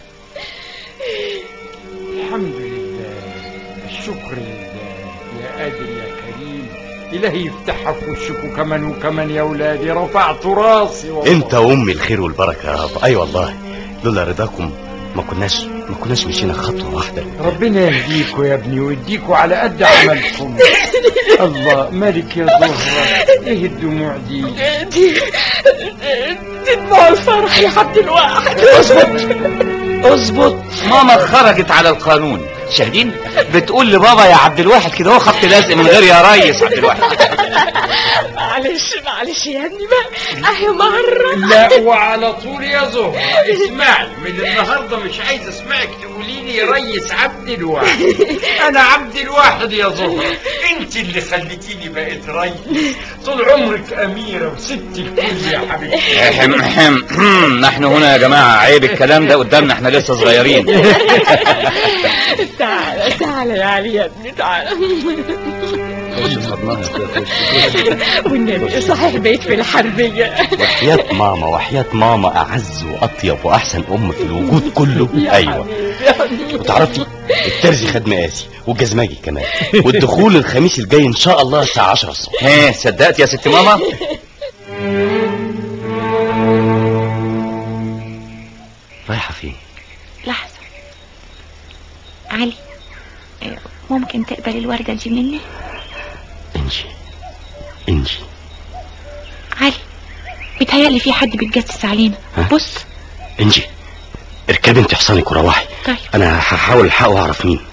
الحمد لله الشكر لله يا قادر يا كريم إلهي يفتحها في وشكم كمان وكمان يا ولادي رفعت راسي والله انت وامي الخير والبركه يا رب اي والله لولا رضاكم ما كناش ما كناش مشينا خطوه واحده ربنا يهديكوا يا ابني ويديكوا على قد عملكم الله مالك يا زهرة ايه الدموع دي دي دي دموع الفرح يا عبد الواحد اظبط اظبط ماما خرجت على القانون شاهدين بتقول لبابا يا عبد الواحد كده هو خط لازق من غير يا ريس عبد الواحد معلش معلش يا ابني بقى اهي مرة لا وعلى طول يا زهرة اسمعي من النهاردة مش عايز اسمعك تقولي لي ريس عبد الواحد انا عبد الواحد يا زهرة انت اللي خليتيني بقيت ريس طول عمرك اميرة وست الكل يا حبيبتي احم احم نحن هنا يا جماعة عيب الكلام ده قدامنا احنا لسه صغيرين تعالى تعالى يا علي يا ابني تعالى والنبي صحيح بيت في الحربية وحياة ماما وحياة ماما أعز وأطيب وأحسن أم في الوجود كله أيوة وتعرفي الترزي خد مقاسي والجزماجي كمان والدخول الخميس الجاي إن شاء الله الساعة 10 الصبح ها صدقت يا ست ماما رايحة فين لحظة علي آه، ممكن تقبل الوردة دي مني انجي انجي علي بيتهيألي في حد بيتجسس علينا بص انجي اركبي انت حصانك وروحي طيب انا هحاول الحق واعرف مين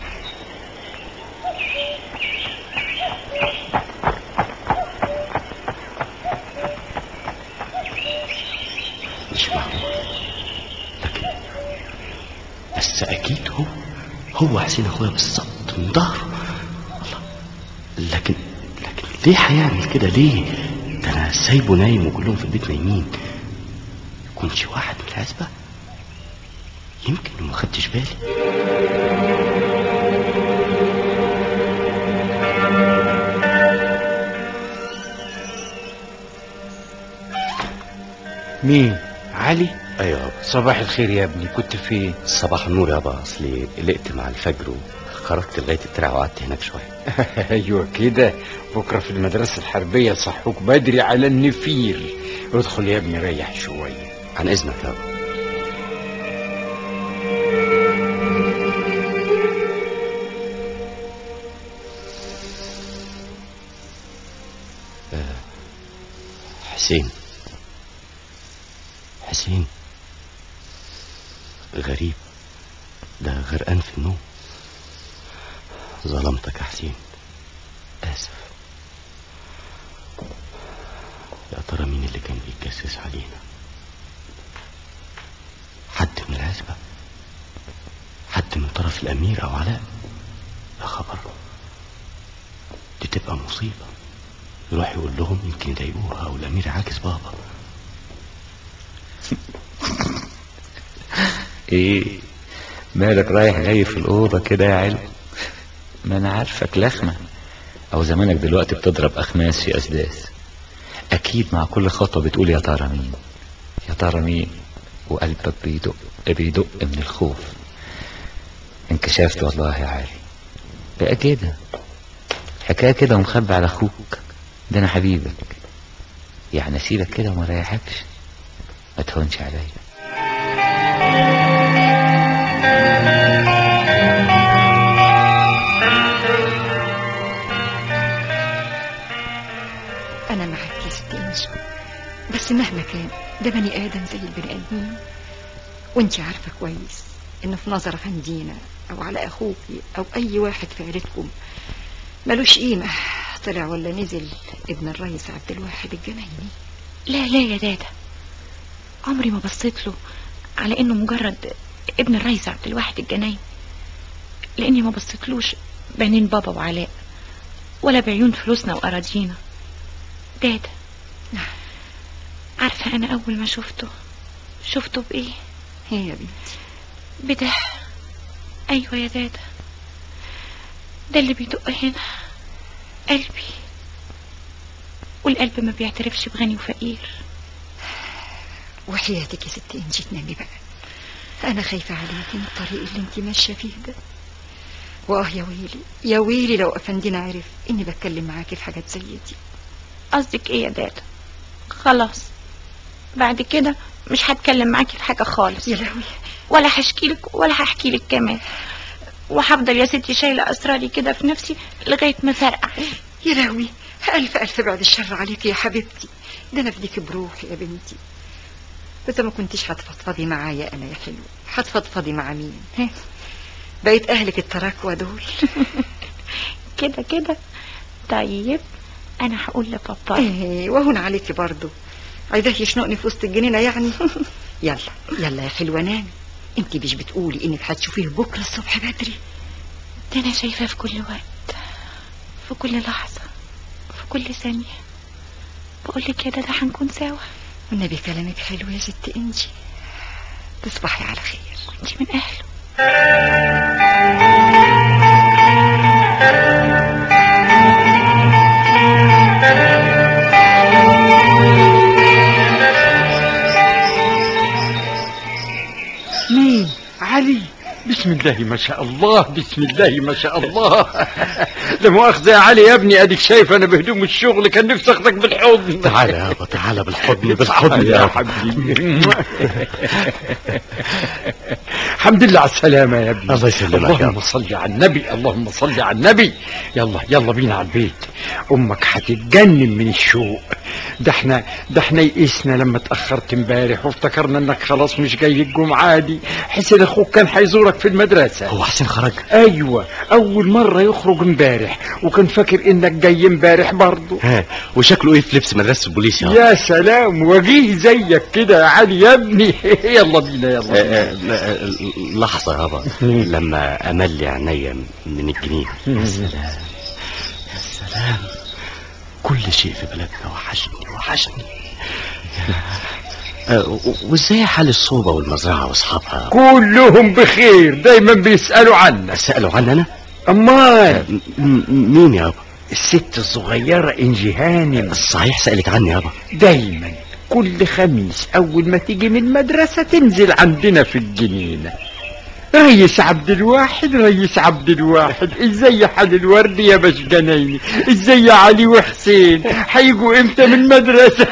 مش معقول لكن بس اكيد هو هو حسين اخويا بالظبط من ظهره الله لكن لكن ليه هيعمل كده ليه ده انا سايبه نايم وكلهم في البيت نايمين يكونش واحد من العزبه يمكن ما خدتش بالي مين علي ايوه يابا صباح الخير يا ابني كنت فين صباح النور يابا اصلي قلقت مع الفجر وخرجت لغايه الترع وقعدت هناك شويه ايوه كده بكره في المدرسه الحربيه صحوك بدري على النفير ادخل يا ابني ريح شويه عن اذنك يابا آه، حسين حسين غريب ده غرقان في النوم ظلمتك يا حسين آسف يا ترى مين اللي كان بيتجسس علينا حد من العزبة حد من طرف الأمير أو علاء يا خبر دي تبقى مصيبة يروح يقول لهم يمكن يضايقوها أو الأمير عاكس بابا ايه مالك رايح جاي في الأوضة كده يا علم ما أنا عارفك لخمة أو زمانك دلوقتي بتضرب أخماس في أسداس أكيد مع كل خطوة بتقول يا ترى مين يا ترى مين وقلبك بيدق بيدق من الخوف انكشفت والله يا علي بقى كده حكاية كده ومخبي على أخوك ده أنا حبيبك يعني أسيبك كده وما ريحكش ما تهونش عليا أنا معاك يا ست إنجي بس مهما كان ده بني آدم زي البني آدمين وانت عارفة كويس إنه في نظر أفندينا أو على أخوكي أو أي واحد في عيلتكم ملوش قيمة طلع ولا نزل ابن الريس عبد الواحد الجنايني لا لا يا دادا عمري ما بصيت له على انه مجرد ابن الرئيس عبد الواحد الجنايني لاني ما بصيتلوش بعينين بابا وعلاء ولا بعيون فلوسنا واراضينا دادا عارفة انا اول ما شفته شفته بايه هي يا بنتي بده ايوه يا دادا ده اللي بيدق هنا قلبي والقلب ما بيعترفش بغني وفقير وحياتك يا ست انجي تنامي بقى انا خايفة عليكي من الطريق اللي انت ماشية فيه ده واه يا ويلي يا ويلي لو افندينا عرف اني بتكلم معاكي في حاجات زي دي قصدك ايه يا دادا خلاص بعد كده مش هتكلم معاكي في حاجة خالص يا لهوي ولا هشكي لك ولا هحكي لك كمان وهفضل يا ستي شايلة اسراري كده في نفسي لغاية ما فرقع يا لهوي ألف ألف بعد الشر عليك يا حبيبتي ده أنا فديك بروحي يا بنتي إذا ما كنتيش هتفضفضي معايا أنا يا حلو هتفضفضي مع مين ها بقيت أهلك التراكوة دول كده كده طيب أنا هقول لبابا إيه وهون عليكي برضو عايزاه يشنقني في وسط الجنينة يعني يلا يلا يا حلوة نامي انت مش بتقولي انك هتشوفيه بكرة الصبح بدري ده أنا شايفاه في كل وقت في كل لحظة في كل ثانية بقول لك يا دادا هنكون سوا والنبي كلامك حلو يا ست انجي تصبحي على خير انت من أهله مين علي بسم الله ما شاء الله بسم الله ما شاء الله لا مؤاخذة يا علي يا ابني اديك شايف انا بهدوم الشغل كان نفسي اخدك بالحضن تعالى يابا تعالى بالحضن بالحضن يا يا حبيبي الحمد لله على السلامة يا ابني الله يسلمك يا اللهم أبا. صل على النبي اللهم صل على النبي يلا يلا بينا على البيت امك هتتجنن من الشوق ده احنا ده احنا يئسنا لما اتاخرت امبارح وافتكرنا انك خلاص مش جاي الجمعه دي حسين اخوك كان هيزورك في المدرسه هو حسين خرج ايوه اول مره يخرج امبارح وكان فاكر انك جاي امبارح برضه ها وشكله ايه في لبس مدرسة البوليس يا يا سلام وجيه زيك كده يا علي يا ابني يلا بينا يلا آه، بينا. آه، آه، لحظة يابا لما أمل عينيا من الجنين يا سلام يا سلام كل شيء في بلدنا وحشني وحشني آه، و- وازاي حال الصوبة والمزرعة واصحابها كلهم بخير دايما بيسالوا عنك سألوا عني انا امال م- م- مين يابا الست الصغيره انجي هانم صحيح سألت عني يابا دايما كل خميس اول ما تيجي من المدرسة تنزل عندنا في الجنينة ريس عبد الواحد ريس عبد الواحد ازاي حال الورد يا باش جنايني ازاي يا علي وحسين هيجوا امتى من المدرسة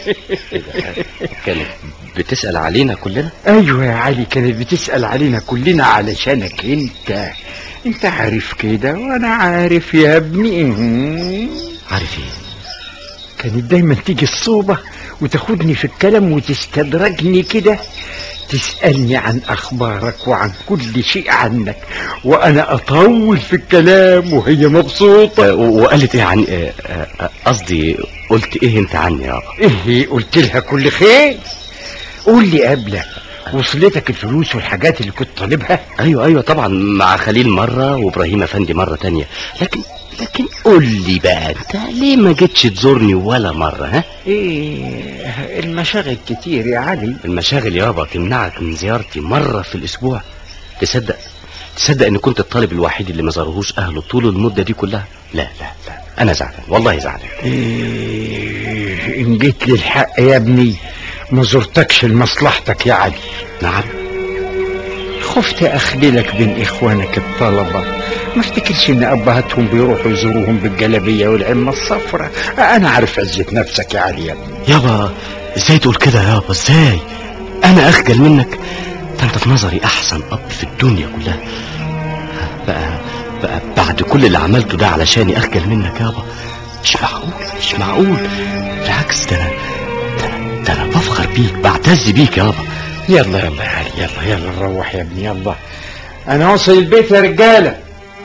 كانت بتسأل علينا كلنا ايوه يا علي كانت بتسأل علينا كلنا علشانك انت انت عارف كده وانا عارف يا ابني عارف ايه كانت دايما تيجي الصوبة وتاخدني في الكلام وتستدرجني كده تسألني عن أخبارك وعن كل شيء عنك وأنا أطول في الكلام وهي مبسوطة آه، و- وقالت ايه عن آه، آه، قصدي قلت ايه انت عني يابا إيه قلت لها كل خير قول لي قبلك وصلتك الفلوس والحاجات اللي كنت طالبها ايوه ايوه طبعا مع خليل مرة وابراهيم افندي مرة تانية لكن لكن قول لي بقى انت ليه ما جيتش تزورني ولا مرة ها إيه المشاغل كتير يا علي المشاغل يابا تمنعك من زيارتي مرة في الاسبوع تصدق تصدق ان كنت الطالب الوحيد اللي ما زارهوش اهله طول المدة دي كلها لا لا لا انا زعلان والله زعلان إيه إن جيت للحق يا ابني ما زرتكش لمصلحتك يا علي نعم خفت أخذلك بين إخوانك الطلبة ما افتكرش إن أبهاتهم بيروحوا يزوروهم بالجلابية والعمة الصفراء أنا عارف عزة نفسك يا علي يا ابني يابا ازاي تقول كده يابا ازاي انا اخجل منك ده انت في نظري احسن اب في الدنيا كلها بقى بقى بعد كل اللي عملته ده علشاني اخجل منك يابا مش معقول مش معقول بالعكس ده انا ده انا, ده أنا بفخر بيك بعتز بيك يابا يلا يلا يا علي يلا يلا نروح يا ابني يلا أنا واصل البيت يا رجالة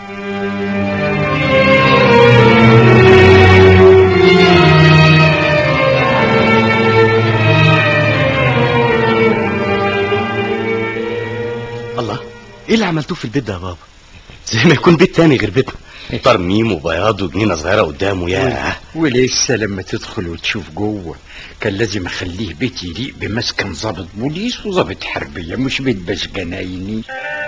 الله ايه اللي عملتوه في البيت ده يا بابا زي ما يكون بيت تاني غير بيتنا ترميم وبياض وجنينه صغيره قدامه يا ولسه لما تدخل وتشوف جوه كان لازم اخليه بيت يليق بمسكن ضابط بوليس وضابط حربيه مش بيت باش جنايني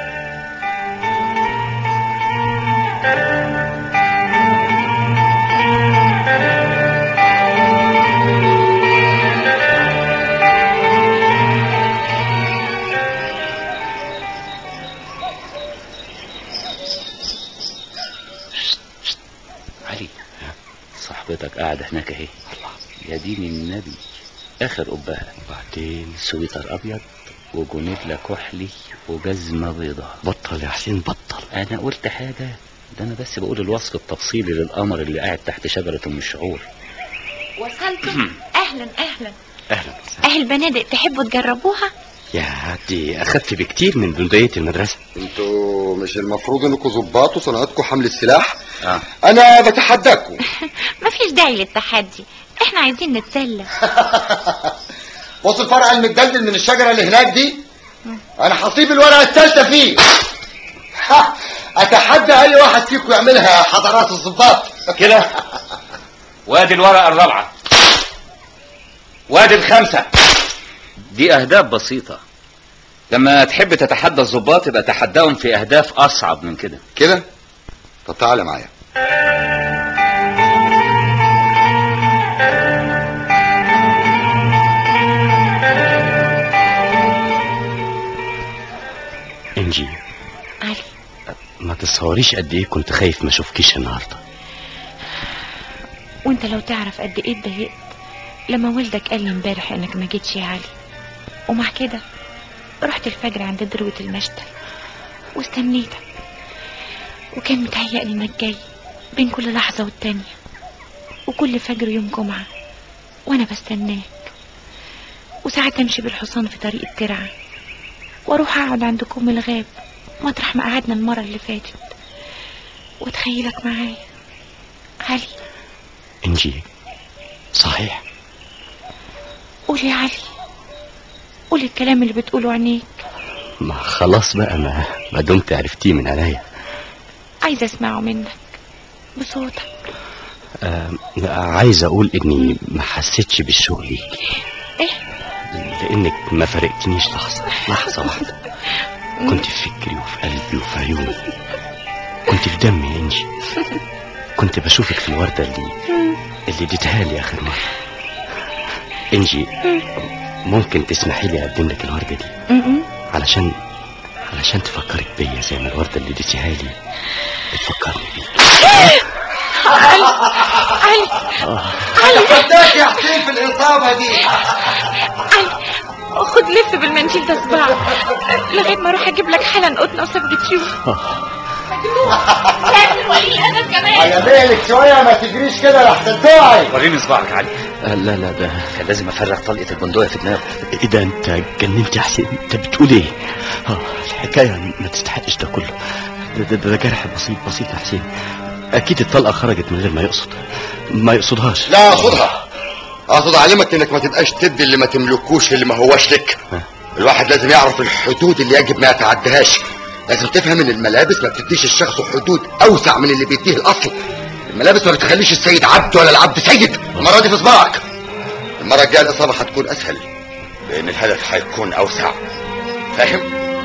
علي صاحبتك قاعدة هناك اهي يا دين النبي اخر قبها وبعدين سويتر ابيض وجونيفلا كحلي وجزمة بيضة بطل يا حسين بطل انا قلت حاجة ده انا بس بقول الوصف التفصيلي للقمر اللي قاعد تحت شجرة ام الشعور وصلتم اهلا اهلا اهلا اهل بنادق تحبوا تجربوها يا دي اخف بكتير من بندقية المدرسة انتوا مش المفروض انكم ظباط وصنعتكم حمل السلاح اه انا بتحداكم مفيش داعي للتحدي احنا عايزين نتسلى بص الفرع المتدلدل من الشجره اللي هناك دي انا هصيب الورقه الثالثه فيه ها، اتحدى اي واحد فيكم يعملها حضرات الظباط كده وادي الورقة الرابعة وادي الخامسة دي أهداف بسيطة لما تحب تتحدى الضباط يبقى تحداهم في أهداف أصعب من كده كده طب تعالى معايا انجي علي ما تصوريش قد ايه كنت خايف ما اشوفكيش النهارده وانت لو تعرف قد ايه اتضايقت لما والدك قال لي امبارح انك ما جيتش يا علي ومع كده رحت الفجر عند دروة المشتل واستنيتك وكان متهيألي انك جاي بين كل لحظة والتانية وكل فجر يوم جمعة وانا بستناك وساعات امشي بالحصان في طريق الترعة واروح اقعد عند كوم الغاب مطرح ما قعدنا المرة اللي فاتت واتخيلك معايا علي انجي صحيح قول يا علي قول الكلام اللي بتقوله عينيك ما خلاص بقى ما ما دمت عرفتيه من عينيا عايزة اسمعه منك بصوتك آه عايز اقول اني ما حسيتش بالشوق ليك ايه لانك ما فارقتنيش لحظه لحظه واحده كنت في فكري وفي قلبي وفي عيوني كنت في دمي يا انجي كنت بشوفك في الورده اللي اللي اديتها لي اخر مره انجي ممكن تسمحي لي اقدم لك الوردة دي م-م. علشان علشان تفكرك بيا زي ما الوردة اللي اديتيها لي بتفكرني بيك علي علي علي حداك يا حسين في الإصابة دي علي خد لف بالمنديل ده صباعك لغايه ما اروح اجيب لك حالا قطنه وصبغه يوم انا كمان على بالك شوية ما تجريش كده لحسن تقعي وريني صباعك علي آه، لا لا ده كان لازم افرغ طلقه البندقيه في دماغه ايه ده انت اتجننت يا حسين انت بتقول ايه آه، الحكايه ما تستحقش ده كله ده, ده, ده جرح بسيط بسيط يا حسين اكيد الطلقه خرجت من غير ما يقصد ما يقصدهاش لا اقصدها اقصد اعلمك انك ما تبقاش تدي اللي ما تملكوش اللي ما هوش لك الواحد لازم يعرف الحدود اللي يجب ما يتعدهاش لازم تفهم ان الملابس ما بتديش الشخص حدود اوسع من اللي بيديه الاصل الملابس ما بتخليش السيد عبد ولا العبد سيد المره دي في صباعك المره الجايه الاصابه هتكون اسهل لان الهدف هيكون اوسع فاهم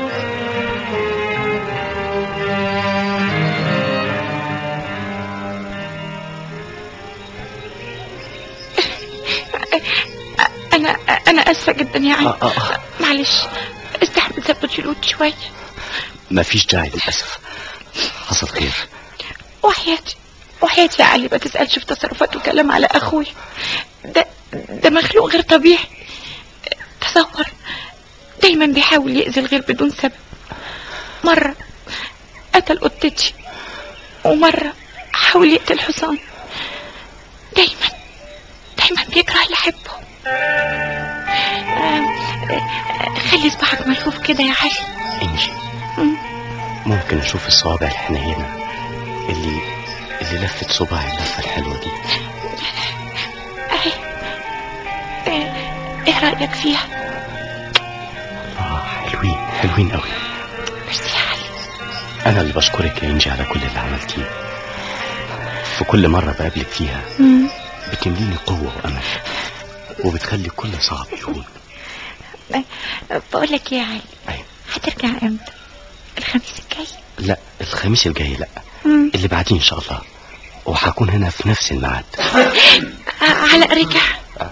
انا انا اسفه جدا يا علي معلش استحمل ثبت الود شويه ما فيش داعي للاسف حصل خير وحياتي وحياتي يا علي ما تسالش في تصرفات وكلام على اخوي ده ده مخلوق غير طبيعي تصور دايما بيحاول يأذي الغير بدون سبب مرة قتل قطتي ومرة حاول يقتل حسام دايما دايما بيكره اللي احبه آه، آه، خلي صباعك ملفوف كده يا علي انجي مم. ممكن اشوف الصوابع الحنينه اللي اللي لفت صباعي اللفه الحلوه دي اهي آه، ايه رأيك فيها اه حلوين حلوين قوي ميرسي يا علي انا اللي بشكرك يا انجي على كل اللي عملتيه في كل مره بقابلك فيها مم. بتمليني قوه وامل وبتخلي كل صعب يهون بقول لك ايه يا علي أيوة. هترجع امتى الخميس الجاي لا الخميس الجاي لا مم. اللي بعديه ان شاء الله وهكون هنا في نفس الميعاد آه، علاء رجع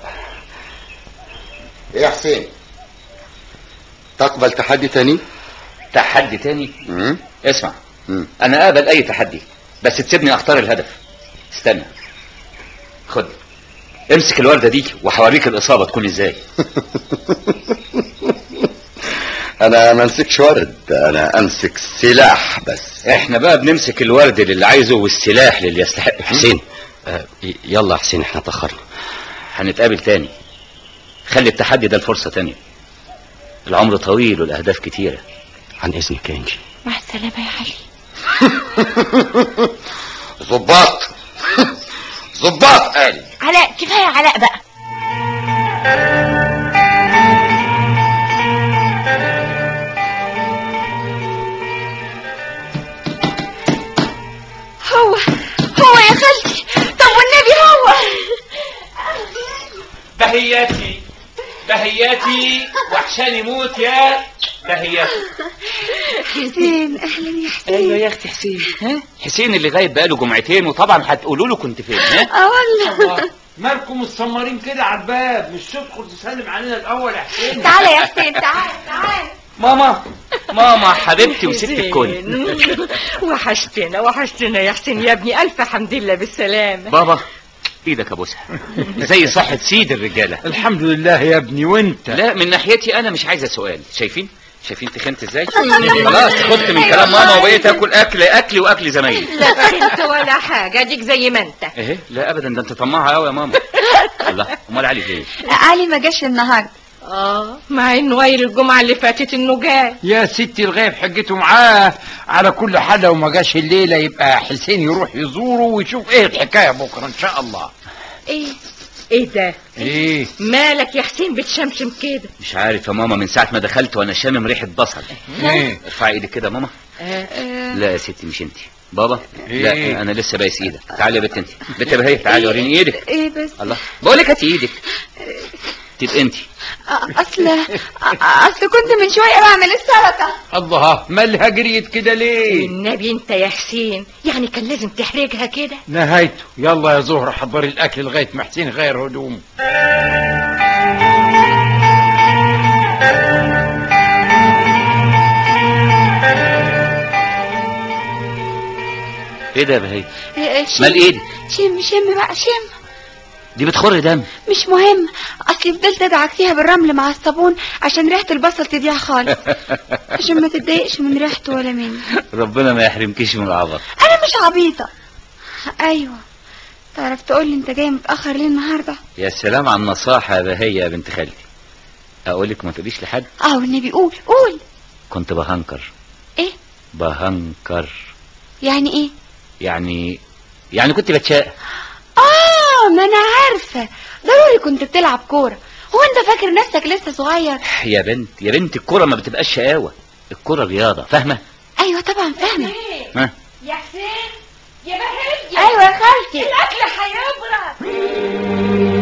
ايه يا حسين تقبل تحدي تاني تحدي تاني مم؟ اسمع مم. انا اقبل اي تحدي بس تسيبني اختار الهدف استنى خد امسك الوردة دي وهوريك الإصابة تكون ازاي انا ما امسكش ورد انا امسك سلاح بس احنا بقى بنمسك الورد للي عايزه والسلاح للي يستحق حسين آه يلا يا حسين احنا اتأخرنا هنتقابل تاني خلي التحدي ده الفرصة تانية العمر طويل والأهداف كتيرة عن إذنك يا إنجي مع السلامة يا علي ظباط ظباط قال علاء كفايه علاء بقى هو هو يا خالتي طب والنبي هو بهياتي بهياتي وحشاني موت يا بهياتي حسين اهلا يا حسين ايوه يا اختي حسين ها حسين اللي غايب بقاله جمعتين وطبعا هتقولوا له كنت فين ها اه والله مالكم متسمرين كده على الباب مش تدخل تسلم علينا الاول يا حسين تعالى يا حسين تعالى تعالى ماما ماما حبيبتي وست الكل وحشتنا وحشتنا يا حسين يا ابني ألف حمد لله بالسلامة بابا ايدك ابوسها زي صحة سيد الرجالة الحمد لله يا ابني وانت لا من ناحيتي انا مش عايزة سؤال شايفين شايفين تخنت ازاي خلاص خدت من كلام ماما وبقيت اكل اكل اكلي واكل زمايلي لا تخنت ولا حاجة ديك زي ما انت ايه لا ابدا ده انت طماعة قوي يا ماما الله امال علي فين علي ما جاش النهارده اه مع انه غير الجمعة اللي فاتت انه جاي يا ستي الغيب حجته معاه على كل حال لو ما جاش الليلة يبقى حسين يروح يزوره ويشوف ايه الحكاية بكرة ان شاء الله ايه ايه ده ايه مالك يا حسين بتشمشم كده مش عارف يا ماما من ساعة ما دخلت وانا شامم ريحة بصل ايه ارفعي ايدك كده يا ماما آه. لا يا ستي مش انت بابا لا إيه؟ انا لسه بايس ايدك تعالي يا بنت انت بنت بهي تعالي وريني ايدك ايه بس الله بقول لك هاتي ايدك تبقى انت اصل اصل كنت من شويه بعمل السلطه الله مالها جريت كده ليه النبي انت يا حسين يعني كان لازم تحرجها كده نهايته يلا يا زهرة حضري الاكل لغاية ما حسين غير هدومه ايه ده يا بهي إيه، شم. مال ايدي شم شم بقى شم دي بتخر دم مش مهم اصلي فضلت ادعك فيها بالرمل مع الصابون عشان ريحه البصل تضيع خالص عشان ما تتضايقش من ريحته ولا مني ربنا ما يحرمكيش من العبط انا مش عبيطه ايوه تعرف تقول لي انت جاي متاخر ليه النهارده يا سلام على النصاحة يا بهي يا بنت خالتي اقولك ما تقوليش لحد اه والنبي قول قول كنت بهنكر ايه بهنكر يعني ايه يعني يعني كنت بتشاء اه ما انا عارفه ضروري كنت بتلعب كوره هو انت فاكر نفسك لسه صغير يا بنت يا بنت الكرة ما بتبقاش شقاوة الكرة رياضة فاهمة ايوه طبعا فاهمه ها يا حسين يا بهية ايوه يا خالتي الاكل هيبرد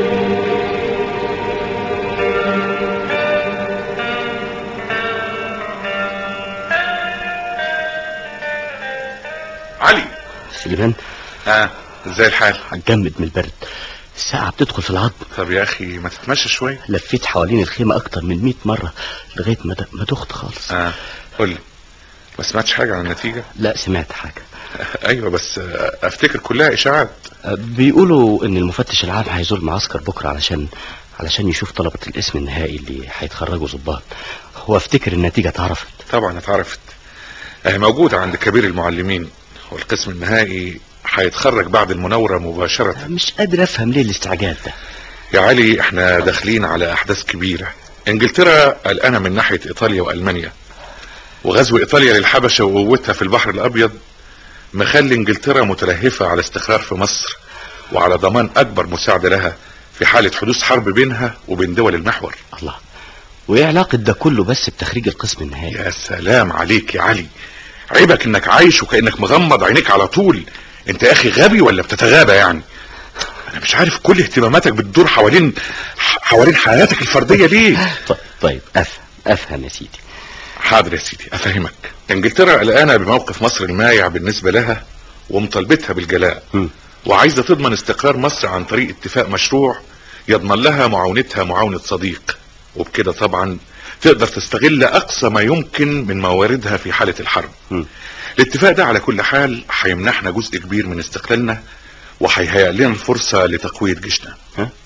علي سليمان اه ازاي الحال هتجمد من البرد الساعة بتدخل في العظم طب يا اخي ما تتمشى شويه لفيت حوالين الخيمة أكتر من 100 مرة لغاية ما د- ما دخت خالص اه قول لي ما سمعتش حاجه عن النتيجه لا سمعت حاجة ايوه بس آه، افتكر كلها اشاعات أه، بيقولوا إن المفتش العام هيزور المعسكر بكرة علشان علشان يشوف طلبة الاسم النهائي اللي هيتخرجوا ضباط هو افتكر النتيجة اتعرفت طبعا اتعرفت اهي موجوده عند كبير المعلمين والقسم النهائي هيتخرج بعد المناوره مباشره مش قادر افهم ليه الاستعجال ده يا علي احنا داخلين على احداث كبيره انجلترا قلقانه من ناحيه ايطاليا والمانيا وغزو ايطاليا للحبشه وقوتها في البحر الابيض مخلي انجلترا متلهفه على استقرار في مصر وعلى ضمان اكبر مساعده لها في حاله حدوث حرب بينها وبين دول المحور الله وايه علاقة ده كله بس بتخريج القسم النهائي يا سلام عليك يا علي عيبك انك عايش وكانك مغمض عينيك على طول انت يا اخي غبي ولا بتتغابى يعني انا مش عارف كل اهتماماتك بتدور حوالين حوالين حياتك الفرديه ليه طيب طيب افهم افهم يا سيدي حاضر يا سيدي افهمك انجلترا قلقانه بموقف مصر المايع بالنسبه لها ومطالبتها بالجلاء م. وعايزه تضمن استقرار مصر عن طريق اتفاق مشروع يضمن لها معاونتها معاونه صديق وبكده طبعا تقدر تستغل اقصى ما يمكن من مواردها في حاله الحرب م. الاتفاق ده على كل حال هيمنحنا جزء كبير من استقلالنا وهيهيئ لنا الفرصه لتقويه جيشنا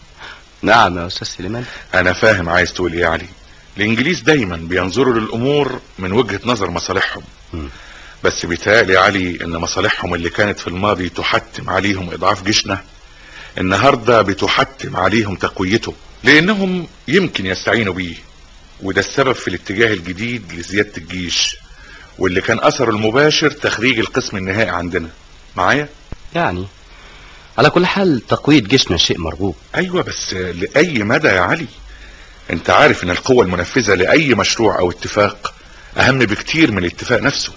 نعم يا استاذ سليمان انا فاهم عايز تقول ايه يا علي الانجليز دايما بينظروا للامور من وجهة نظر مصالحهم م. بس بيتهيألي يا علي ان مصالحهم اللي كانت في الماضي تحتم عليهم اضعاف جيشنا النهاردة بتحتم عليهم تقويته لانهم يمكن يستعينوا بيه وده السبب في الاتجاه الجديد لزيادة الجيش واللي كان اثره المباشر تخريج القسم النهائي عندنا معايا يعني على كل حال تقوية جيشنا شيء مرغوب ايوه بس لاي مدى يا علي انت عارف ان القوة المنفذة لاي مشروع او اتفاق اهم بكتير من الاتفاق نفسه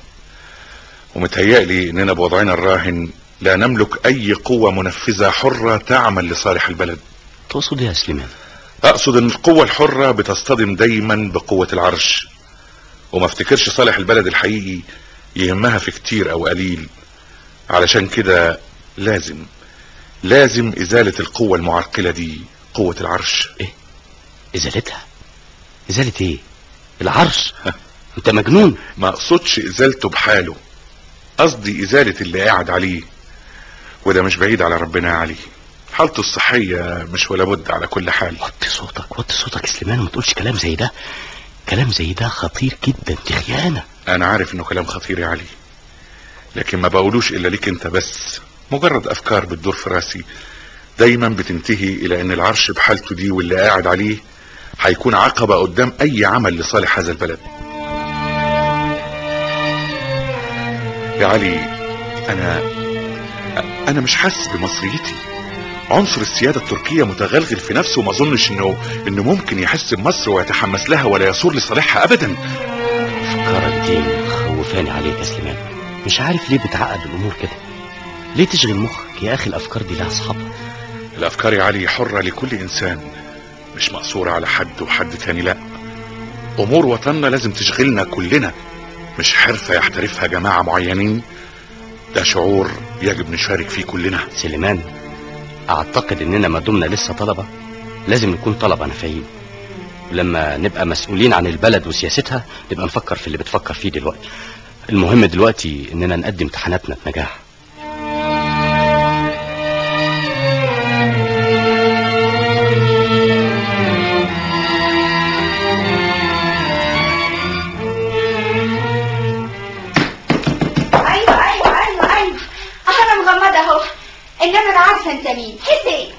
ومتهيألي اننا بوضعنا الراهن لا نملك اي قوة منفذة حرة تعمل لصالح البلد تقصد ايه يا سليمان اقصد ان القوة الحرة بتصطدم دايما بقوة العرش وما افتكرش صالح البلد الحقيقي يهمها في كتير او قليل علشان كده لازم لازم ازالة القوة المعرقلة دي قوة العرش ايه ازالتها ازالة ايه العرش انت مجنون ما اقصدش ازالته بحاله قصدي ازالة اللي قاعد عليه وده مش بعيد على ربنا يا علي حالته الصحية مش ولا بد على كل حال وطي صوتك وطي صوتك يا سليمان وما تقولش كلام زي ده كلام زي ده خطير جدا دي خيانة انا عارف انه كلام خطير يا علي لكن ما بقولوش الا ليك انت بس مجرد افكار بتدور في راسي دايما بتنتهي الى ان العرش بحالته دي واللي قاعد عليه هيكون عقبة قدام اي عمل لصالح هذا البلد يا علي انا انا مش حاسس بمصريتي عنصر السيادة التركية متغلغل في نفسه وما اظنش انه انه ممكن يحس بمصر ويتحمس لها ولا يصور لصالحها ابدا افكارك دي خوفاني عليك يا سليمان مش عارف ليه بتعقد الامور كده ليه تشغل مخك يا اخي الافكار دي لها اصحابها الافكار يا علي حرة لكل انسان مش مقصورة على حد وحد تاني لا امور وطننا لازم تشغلنا كلنا مش حرفة يحترفها جماعة معينين ده شعور يجب نشارك فيه كلنا سليمان اعتقد اننا ما دمنا لسه طلبة لازم نكون طلبة نافعين ولما نبقى مسؤولين عن البلد وسياستها نبقى نفكر في اللي بتفكر فيه دلوقتي المهم دلوقتي اننا نقدم امتحاناتنا بنجاح سليم حسين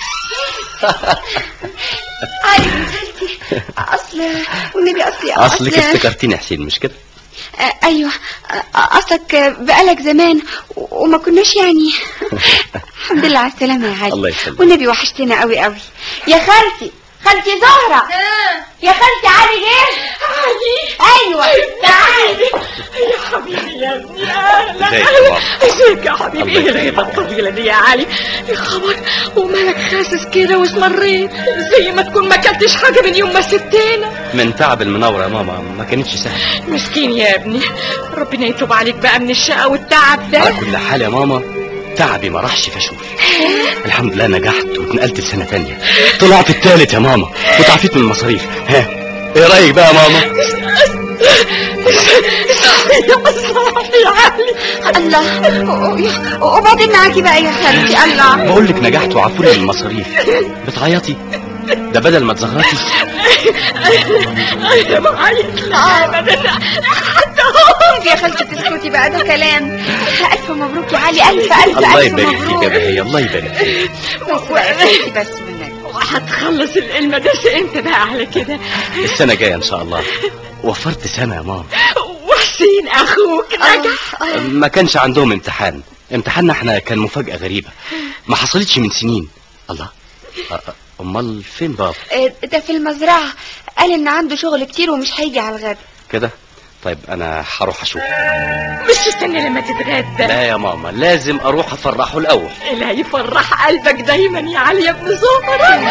علي بنت خالتي اصل والنبي اصلي اصلك افتكرتيني حسين مش كده آه، ايوه آه، اصلك بقالك زمان و- وما كناش يعني الحمد لله على السلامه يا علي الله يسلمك والنبي وحشتنا قوي قوي يا خالتي خالتي زهرة يا خالتي علي جه علي ايوه تعالي يا حبيبي يا ابني اهلا ازيك يا اهلا بابا؟ ازيك يا حبيبي الله ايه يسلمك. الغيبه الطويله دي يا علي يا خبر ومالك خاسس كده واسمريت زي ما تكون ما اكلتش حاجه من يوم ما سبتنا من تعب المناورة يا ماما ما كانتش سهلة مسكين يا ابني ربنا يتوب عليك بقى من الشقا والتعب ده على كل حال يا ماما تعبي ما راحش فشول الحمد لله نجحت واتنقلت لسنة تانية طلعت التالت يا ماما وتعفيت من المصاريف ها ايه رأيك بقى يا ماما يا علي الله و- و- وبعدين معاكي بقى يا خالتي الله بقول لك نجحت وعفوني من المصاريف بتعيطي ده بدل ما تزغرطي انا معايا لا ابدا حتى طيب يا خالتي تسكتي بقى ده كلام الف مبروك يا علي الف الف الله الف يبارك فيك مبروك يا بهية الله يبارك فيك بس بقى يا خالتي بس والنبي هتخلص المدرسة امتى بقى على كده السنة الجاية ان شاء الله وفرت سنة يا ماما وحسين اخوك نجح ما كانش عندهم امتحان امتحاننا احنا كان مفاجأة غريبة ما حصلتش من سنين الله أ- أ- امال فين بابا آه، ده في المزرعة قال ان عنده شغل كتير ومش هيجي على الغدا كده طيب انا هروح اشوف مش تستنى لما تتغدى لا يا ماما لازم اروح افرحه الاول اللي هيفرح قلبك دايما يا علي يا ابن زهرة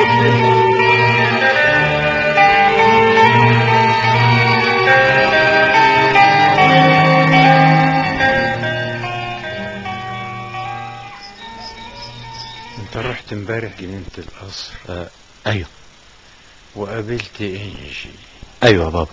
انت رحت امبارح جنينة القصر آه. ايوه وقابلت انجي ايوه يا بابا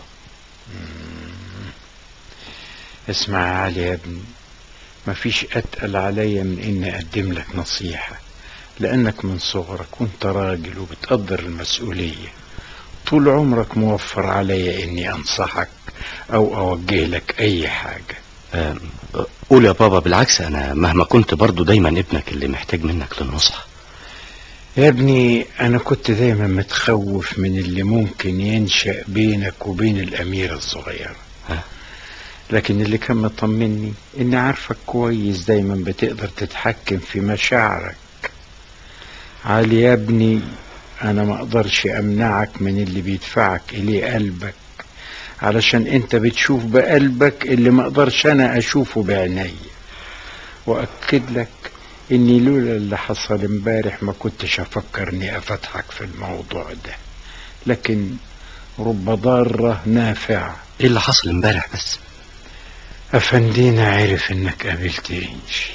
اسمع يا علي يا ابني مفيش اتقل عليا من اني اقدم لك نصيحة لانك من صغرك وانت راجل وبتقدر المسؤولية طول عمرك موفر عليا اني انصحك او اوجه لك اي حاجة آه، قول يا بابا بالعكس انا مهما كنت برضو دايما ابنك اللي محتاج منك للنصح يا ابني انا كنت دايما متخوف من اللي ممكن ينشأ بينك وبين الاميرة الصغيرة ها؟ لكن اللي كان مطمني اني عارفك كويس دايما بتقدر تتحكم في مشاعرك علي يا ابني انا ما اقدرش امنعك من اللي بيدفعك اليه قلبك علشان انت بتشوف بقلبك اللي ما اقدرش انا اشوفه بعيني واكد لك اني لولا اللي حصل امبارح ما كنتش افكر اني افتحك في الموضوع ده لكن رب ضارة نافعة ايه اللي حصل امبارح بس افندينا عرف انك قابلت انجي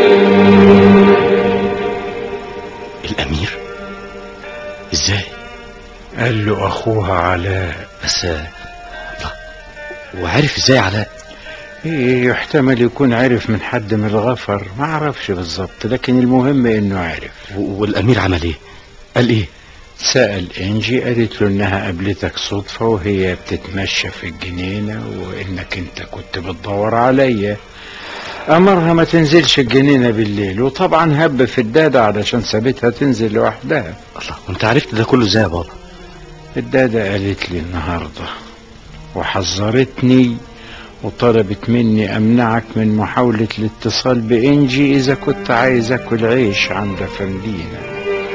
الامير ازاي قال له اخوها علاء بس آه، الله وعرف ازاي علاء إيه يحتمل يكون عرف من حد من الغفر ما اعرفش بالظبط لكن المهم انه عرف و- والامير عمل ايه قال ايه سأل انجي قالت له انها قابلتك صدفة وهي بتتمشى في الجنينة وانك انت كنت بتدور عليا امرها ما تنزلش الجنينة بالليل وطبعا هب في الدادة علشان سابتها تنزل لوحدها الله وانت عرفت ده كله ازاي يا بابا الدادة قالت لي النهاردة وحذرتني وطلبت مني امنعك من محاولة الاتصال بانجي اذا كنت عايز اكل عيش عند فندينا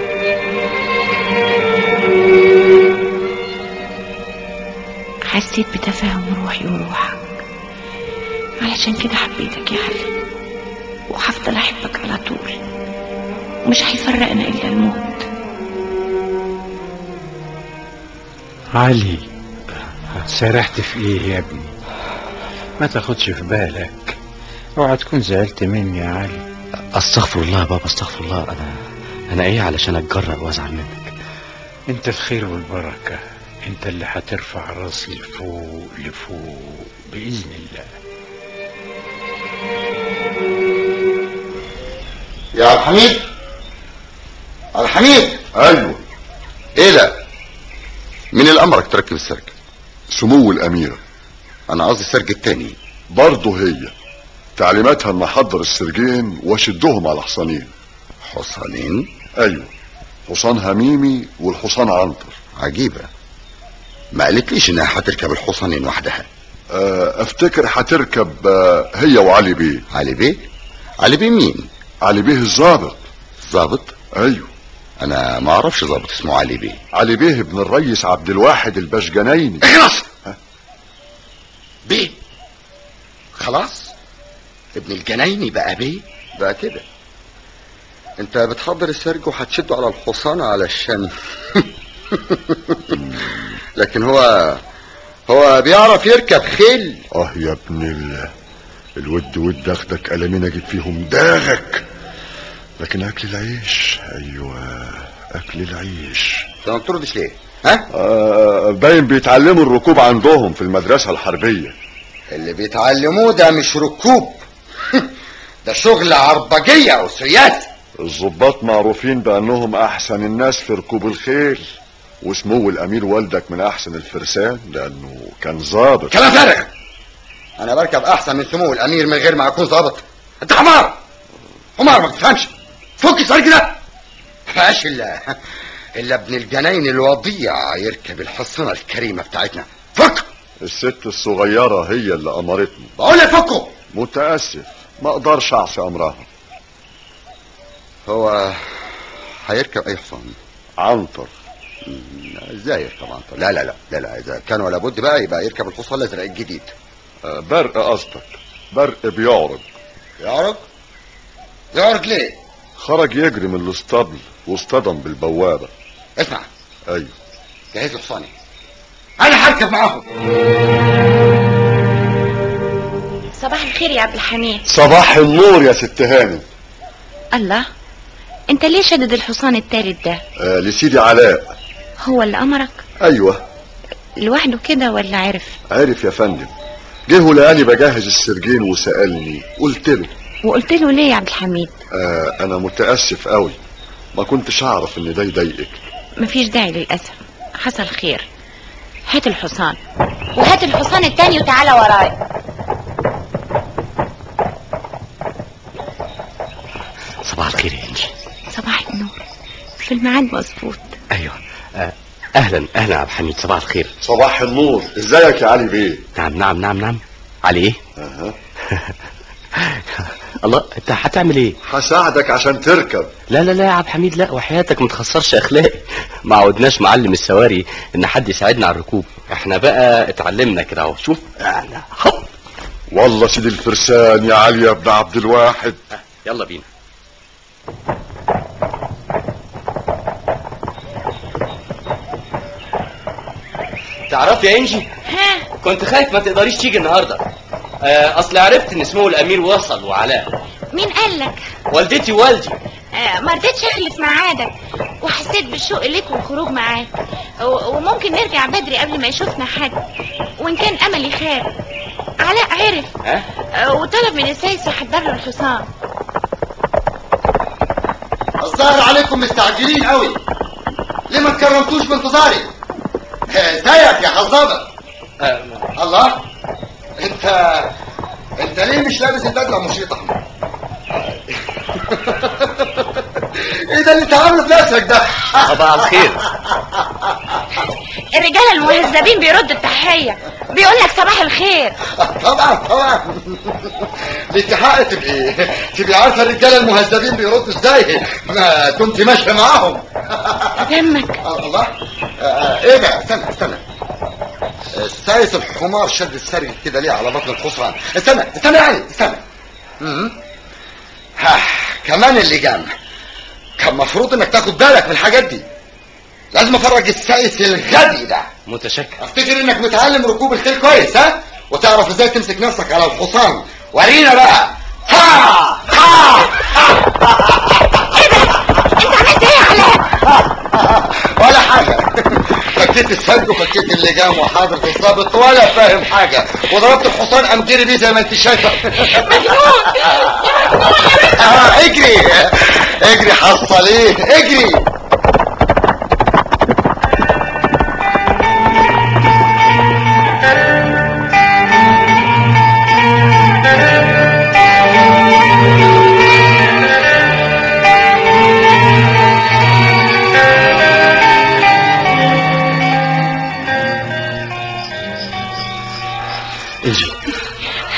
حسيت بتفاهم روحي وروحك علشان كده حبيتك يا علي وهفضل احبك على طول ومش هيفرقنا الا الموت علي سرحت في ايه يا ابني ما تاخدش في بالك اوعى تكون زعلت مني يا علي استغفر الله يا بابا استغفر الله انا انا ايه علشان اتجرأ وازعل منك انت الخير والبركة انت اللي هترفع راسي لفوق لفوق بإذن الله يا عبد الحميد عبد الحميد ايوه ايه ده مين اللي امرك تركب السرج سمو الأميرة انا قصدي السرج التاني برضه هي تعليماتها ان احضر السرجين واشدهم على حصانين حصانين ايوه حصان هميمي والحصان عنتر عجيبة ما قالتليش انها هتركب الحصانين وحدها آه، افتكر هتركب آه، هي وعلي بيه علي بيه علي بيه مين علي بيه الظابط ظابط ايوه انا ما اعرفش ظابط اسمه علي بيه علي بيه ابن الريس عبد الواحد البشجنيني اخلص بيه خلاص ابن الجنايني بقى بيه بقى كده انت بتحضر السرج وهتشده على الحصان علشان لكن هو هو بيعرف يركب خيل اه يا ابن ال... الود ود اخدك قلمين اجيب فيهم داغك لكن اكل العيش ايوه اكل العيش انت ما بتردش ليه ها آه باين بيتعلموا الركوب عندهم في المدرسة الحربية اللي بيتعلموه ده مش ركوب ده شغل عربجية وسياسة الضباط معروفين بانهم احسن الناس في ركوب الخيل وسمو الامير والدك من احسن الفرسان لانه كان ظابط كلام فارغ انا بركب احسن من سمو الامير من غير ما اكون ظابط انت حمار حمار ما تفهمش فك السرج ده فاش الا الا ابن الجناين الوضيع يركب الحصنة الكريمة بتاعتنا فك الست الصغيرة هي اللي امرتني بقول لك فكه متاسف ما اقدرش اعصي امرها هو هيركب اي حصان عنتر ازاي يركب عنتر لا لا لا لا لا اذا كان ولا بد بقى يبقى يركب الحصان الازرق الجديد آه، برق قصدك برق بيعرج يعرج يعرج ليه خرج يجري من الاسطبل واصطدم بالبوابة اسمع ايوه جهز له حصاني انا هركب معاهم صباح الخير يا عبد الحميد صباح النور يا ست هاني الله انت ليه شدد الحصان التالت ده آه لسيدي علاء هو اللي امرك ايوه لوحده كده ولا عرف عرف يا فندم جه ولقاني بجهز السرجين وسألني قلت له وقلت له ليه يا عبد الحميد آه انا متأسف قوي ما كنتش اعرف ان ده يضايقك مفيش داعي للاسف حصل خير هات الحصان وهات الحصان التاني وتعالى ورايا صباح الخير يا انجي صباح النور في الميعاد مظبوط ايوه آه، اهلا اهلا يا عبد الحميد صباح الخير صباح النور ازيك يا علي بيه نعم نعم نعم نعم علي ايه أه. الله انت هتعمل ايه هساعدك عشان تركب لا لا لا يا عبد الحميد لا وحياتك ما تخسرش اخلاقي ما عودناش معلم السواري ان حد يساعدنا على الركوب احنا بقى اتعلمنا كده اهو شوف انا هوب والله سيدي الفرسان يا علي يا ابن عبد الواحد يلا بينا تعرفي يا انجي ها كنت خايف ما تقدريش تيجي النهارده آه، اصل عرفت ان سمو الامير وصل وعلاء مين قال لك والدتي ووالدي آه ما رضيتش اخلف ميعادك وحسيت بالشوق ليك والخروج معاك و- وممكن نرجع بدري قبل ما يشوفنا حد وان كان املي خاب علاء عرف ها آه وطلب من السايس يحضر له الحصان الظاهر عليكم مستعجلين قوي ليه ما تكرمتوش بانتظاري ازيك يا حظابة الله انت انت ليه مش لابس البدله مشيط احمر ايه ده اللي انت عامله في نفسك ده صباح الخير الرجال المهذبين بيردوا التحية بيقول لك صباح الخير طبعا طبعا ليك حق تبقي تبقي عارفه الرجاله المهذبين بيردوا ازاي ما كنت ماشيه معاهم دمك الله آه، ايه ده استنى استنى السايس الحمار شد السرج كده ليه على بطن الحصان استنى استنى يعني استنى مم. ها كمان اللي جنب كان مفروض انك تاخد بالك من الحاجات دي لازم افرج السايس الغبي ده متشكر افتكر انك متعلم ركوب الخيل كويس ها وتعرف ازاي تمسك نفسك على الحصان ورينا بقى ها ها انت عملت ايه يا علاء ولا حاجة فكيت السلك وفكيت اللجام وحاضر في الضابط ولا فاهم حاجة وضربت الحصان قام جري بيه زي ما انت شايفة آه، اجري اجري حصليه اجري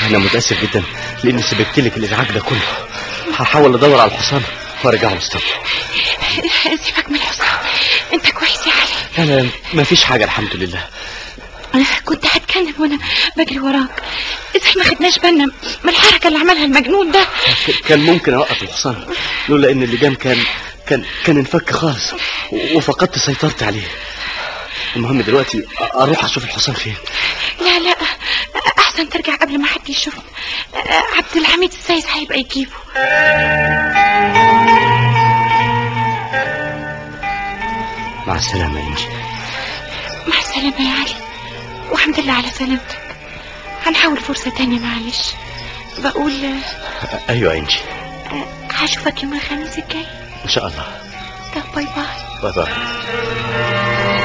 انا متاسف جدا لاني سببت لك الازعاج ده كله هحاول ادور على الحصان وارجعه للاسطبل سيبك من الحصان انت كويس يا علي انا ما فيش حاجه الحمد لله كنت هتكلم وانا بجري وراك ازاي ما خدناش بالنا من الحركه اللي عملها المجنون ده كان ممكن اوقف الحصان لولا ان اللجام كان كان كان انفك خالص و- وفقدت سيطرتي عليه المهم دلوقتي اروح اشوف الحصان فين لا لا احسن ترجع قبل ما حد يشوفنا عبد الحميد السيد هيبقى يجيبه مع السلامه يا انجي مع السلامه يا علي والحمد لله على سلامتك هنحاول فرصه تانية معلش بقول ايوه يا انجي آه، هشوفك يوم الخميس الجاي ان شاء الله طب باي باي باي باي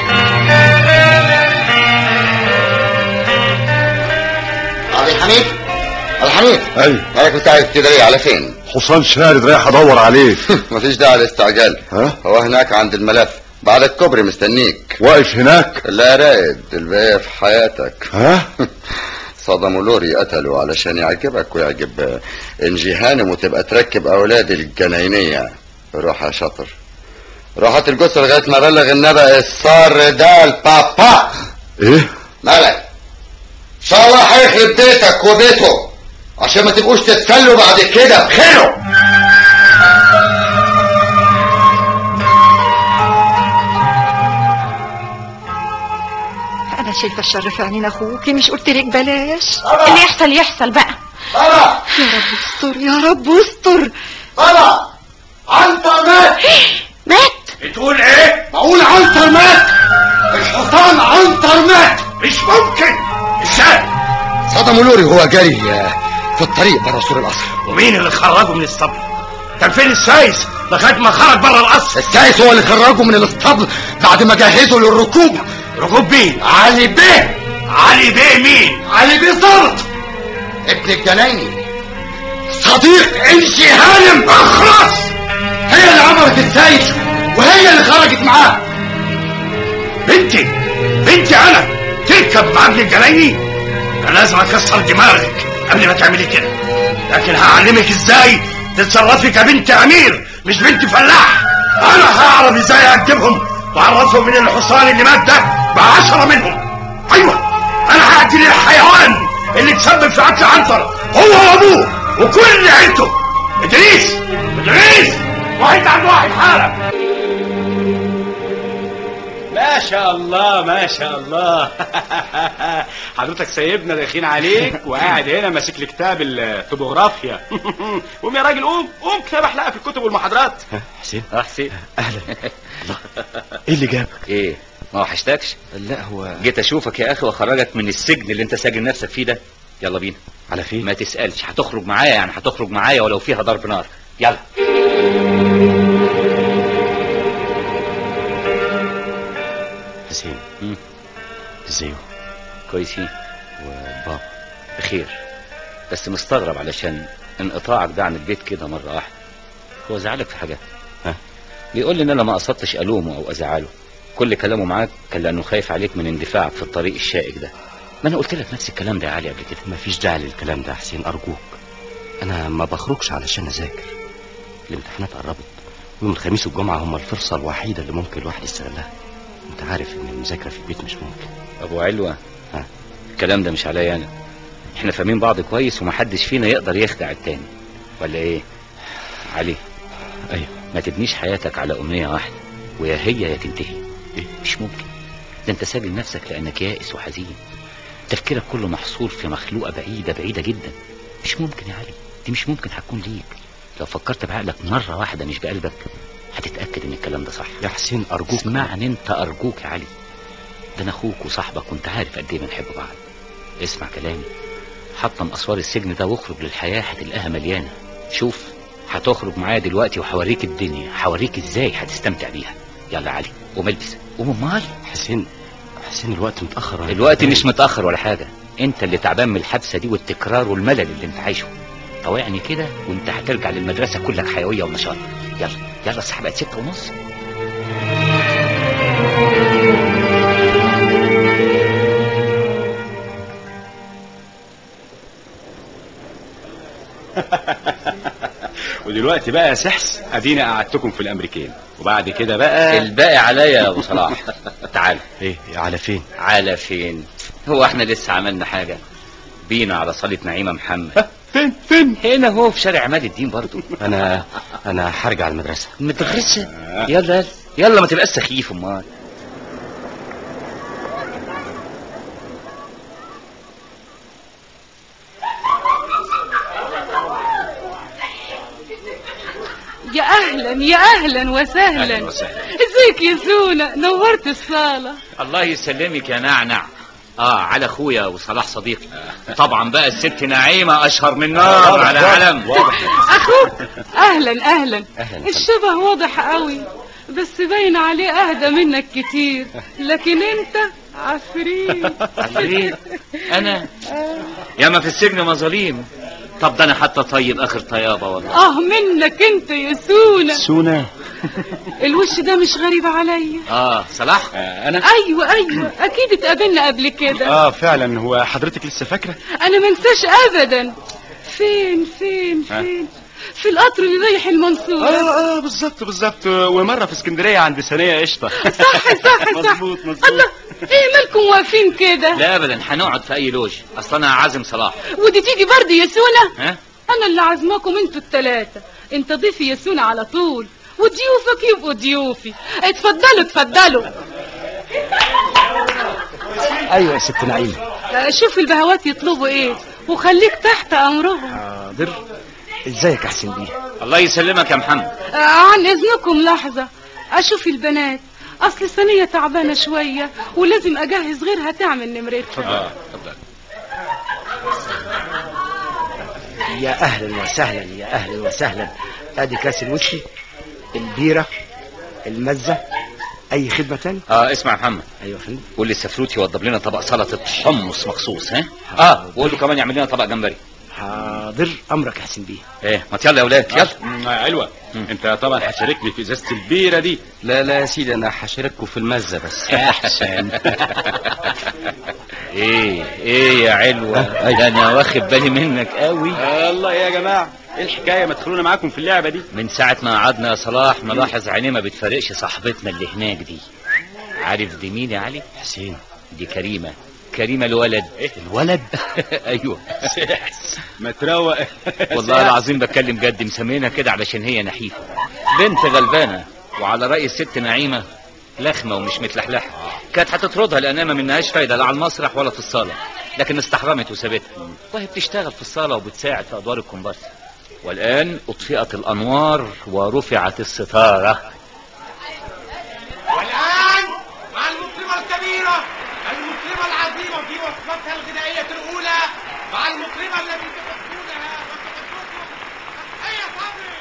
عبد الحميد عبد الحميد ايوه مالك مستعجل كده ليه على فين حصان شارد رايح ادور عليه مفيش داعي للاستعجال ها هو هناك عند الملف بعد الكوبري مستنيك واقف هناك لا رائد الباقي في حياتك ها صدموا لوري قتلوا علشان يعجبك ويعجب آه، انجي هانم وتبقى تركب اولاد الجناينية روح يا شاطر روح هات الجثة لغاية ما ابلغ النبأ الصار ده البابا ايه مالك ان شاء الله هيخرب بيتك وبيته عشان ما تبقوش تتسلوا بعد كده بخيره انا شايفه الشر في عينين اخوكي مش قلت لك بلاش اللي يحصل يحصل بقى طلع يا رب استر يا رب استر طلع عنتر مات مات بتقول ايه بقول عنتر مات الحصان عنتر مات مش ممكن ازاي صدموا لوري وهو جري آه، في الطريق بره سور القصر ومين اللي خرجه من الصبر كان فين السايس لغايه ما خرج بره القصر السايس هو اللي خرجه من الاسطبل بعد ما جهزه للركوب ركوب مين علي بيه علي بيه مين علي بيه ظبط ابن الجنايني صديق انشي هانم اخرس هي اللي عملت السايس وهي اللي خرجت معاه بنتي بنتي انا تركب مع ابن الجنايني انا لازم اكسر دماغك قبل ما تعملي كده لكن هعلمك ازاي تتصرفي كبنت امير مش بنت فلاح انا هعرف ازاي اكتبهم واعرفهم من الحصان اللي مات ده بعشرة منهم ايوه انا هقتل الحيوان اللي تسبب في قتل عنتر هو وابوه وكل عيلته ادريس ادريس واحد عند واحد حالا ما شاء الله ما شاء الله حضرتك سايبنا داخلين عليك وقاعد هنا ماسك لي كتاب الطبوغرافيا قوم يا راجل قوم قوم كتاب احلقها في الكتب والمحاضرات حسين اه حسين اهلا ايه اللي جابك ايه ما وحشتكش لا هو جيت اشوفك يا اخي واخرجك من السجن اللي انت ساجن نفسك فيه ده يلا بينا على فين ما تسالش هتخرج معايا يعني هتخرج معايا ولو فيها ضرب نار يلا حسين مم. ازاي كويسين وبابا بخير بس مستغرب علشان انقطاعك ده عن البيت كده مرة واحدة هو زعلك في حاجة ها بيقول لي ان انا ما قصدتش الومه او ازعله كل كلامه معاك كان لانه خايف عليك من اندفاعك في الطريق الشائك ده ما انا قلت لك نفس الكلام ده يا علي قبل كده مفيش داعي للكلام ده يا حسين ارجوك انا ما بخرجش علشان اذاكر الامتحانات قربت يوم الخميس والجمعه هم الفرصه الوحيده اللي ممكن الواحد يستغلها انت عارف ان المذاكره في البيت مش ممكن ابو علوة ها الكلام ده مش عليا انا احنا فاهمين بعض كويس ومحدش فينا يقدر يخدع التاني ولا ايه علي ايوه ما تبنيش حياتك على امنية واحدة ويا هي يا تنتهي إيه؟ مش ممكن ده انت ساجن نفسك لانك يائس وحزين تفكيرك كله محصور في مخلوقة بعيدة بعيدة جدا مش ممكن يا علي دي مش ممكن هتكون ليك لو فكرت بعقلك مرة واحدة مش بقلبك هتتأكد ان الكلام ده صح يا حسين ارجوك اسمعني انت ارجوك يا علي ده انا اخوك وصاحبك وانت عارف قد ايه بنحب بعض اسمع كلامي حطم اسوار السجن ده واخرج للحياة هتلاقيها مليانة شوف هتخرج معايا دلوقتي وهوريك الدنيا هوريك ازاي هتستمتع بيها يلا يا علي قوم البس قوم امال حسين حسين الوقت متاخر الوقت مش متأخر ولا حاجة انت اللي تعبان من الحبسة دي والتكرار والملل اللي انت عايشه طوعني كده وانت هترجع للمدرسة كلك حيوية ونشاط يلا يلا الساعة بقت ستة ونص ودلوقتي بقى يا سحس ادينا قعدتكم في الامريكان وبعد كده بقى الباقي عليا يا ابو صلاح تعال ايه على فين على فين هو احنا لسه عملنا حاجة بينا على صالة نعيمة محمد فين فين هنا هو في شارع عماد الدين برضو انا انا هرجع المدرسه المدرسة يلا يلا يلا ما تبقاش سخيف امال يا اهلا يا اهلا وسهلا أهلاً وسهلاً. ازيك يا سونا نورت الصاله الله يسلمك يا نعنع اه على اخويا وصلاح صديقي طبعا بقى الست نعيمة اشهر من نار على علم اخوك اهلا اهلا أهلاً. الشبه واضح قوي بس باين عليه اهدى منك كتير لكن انت عفريت عفريت؟ انا ياما في السجن مظاليم طب ده انا حتى طيب اخر طيابة والله اه منك انت يا سونا سونا الوش ده مش غريب عليا اه صلاح انا ايوه ايوه اكيد اتقابلنا قبل كده اه فعلا هو حضرتك لسه فاكره انا ما انساش ابدا فين فين ها؟ فين في القطر اللي رايح المنصورة اه اه بالظبط بالظبط ومره في اسكندريه عند ثانيه قشطه صح صح صح مظبوط مظبوط الله ايه مالكم واقفين كده لا ابدا هنقعد في اي لوج اصلا انا عازم صلاح ودي تيجي برضه يا سونا ها انا اللي عازماكم انتوا التلاتة انت ضيفي يا سونا على طول وضيوفك يبقوا ضيوفي اتفضلوا اتفضلوا ايوه يا ست نعيمه آه، شوف البهوات يطلبوا ايه وخليك تحت امرهم حاضر ازيك يا حسين بيه الله يسلمك يا محمد آه، عن اذنكم لحظة اشوف البنات اصل الثانية تعبانة شوية ولازم اجهز غيرها تعمل نمرتها اه يا اهلا وسهلا يا اهلا وسهلا ادي كاس الويسكي البيره المزه اي خدمه تاني اه اسمع يا محمد ايوه يا فندم قول للسفروت يوضب لنا طبق سلطه حمص مخصوص ها اه وقول له كمان يعمل لنا طبق جمبري حاضر امرك يا حسين بيه ايه ما يلا يا اولاد يلا يلا علوة انت طبعا هتشاركني في ازازه البيره دي لا لا يا سيدي انا هشارككم في المزه بس احسن ايه ايه يا علوة ده انا واخد بالي منك قوي الله يا جماعه ايه الحكايه ما تدخلونا معاكم في اللعبه دي من ساعة ما قعدنا يا صلاح ملاحظ عينيه ما بتفرقش صاحبتنا اللي هناك دي عارف دي مين يا علي حسين دي كريمة كريمة الولد الولد ايوه ما تروق والله العظيم بتكلم جد مسمينها كده علشان هي نحيفة بنت غلبانة وعلى رأي الست نعيمة لخمة ومش متلحلحة كانت هتطردها لأنها ما منهاش فايدة لا على المسرح ولا في الصالة لكن استحرمت وسابتها وهي بتشتغل في الصالة وبتساعد في أدوار الكومبارس والآن أطفئت الأنوار ورفعت الستارة والآن مع المطربة الكبيرة المطربة العظيمة في وصفتها الغنائية الأولى مع المطربة التي تحبونها وتحبكم هيا صبري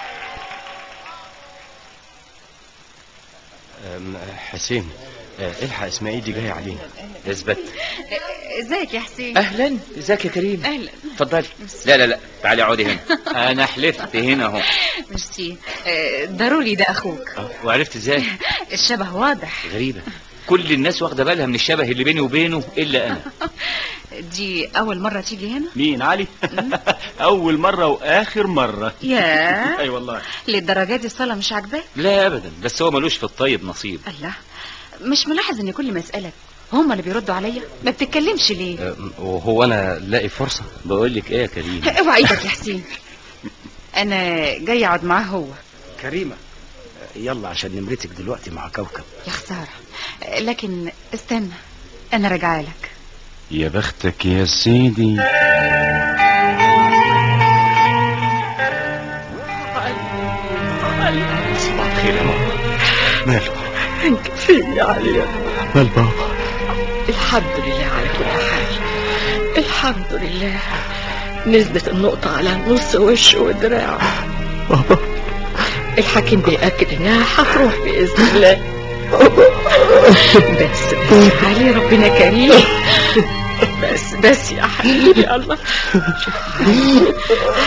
أم، حسين آه، الحق اسماعيل دي جاي علينا اثبت ازيك يا حسين اهلا ازيك يا كريم اهلا اتفضلي لا لا لا تعالي اقعدي هنا انا حلفت هنا اهو ميرسي آه، ضروري ده اخوك وعرفت ازاي الشبه واضح غريبة كل الناس واخدة بالها من الشبه اللي بيني وبينه الا انا دي اول مرة تيجي هنا مين علي اول مره واخر مره ياه اي والله للدرجة دي الصلاة مش عاجباك لا ابدا بس هو ملوش في الطيب نصيب الله مش ملاحظ ان كل ما اسالك هم اللي بيردوا عليا ما بتتكلمش ليه أم، وهو انا لاقي فرصه بقول لك ايه يا كريم اوعى ايدك يا حسين انا جاي اقعد معاه هو كريمه يلا عشان نمرتك دلوقتي مع كوكب يا خسارة لكن استنى انا راجعه لك يا بختك يا سيدي صباح الخير يا ماما ماله كفاية عليك مال بابا الحمد لله على كل حال الحمد لله نزلت النقطة على نص وش ودراع بابا الحكيم بيأكد انها هتروح بإذن الله بس بس يا علي ربنا كريم بس بس يا حبيبي الله علي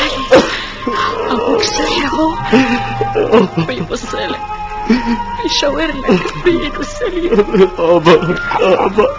ابوك صحي اهو بيبص لك بيشاور لك بايده السليمة بابا بابا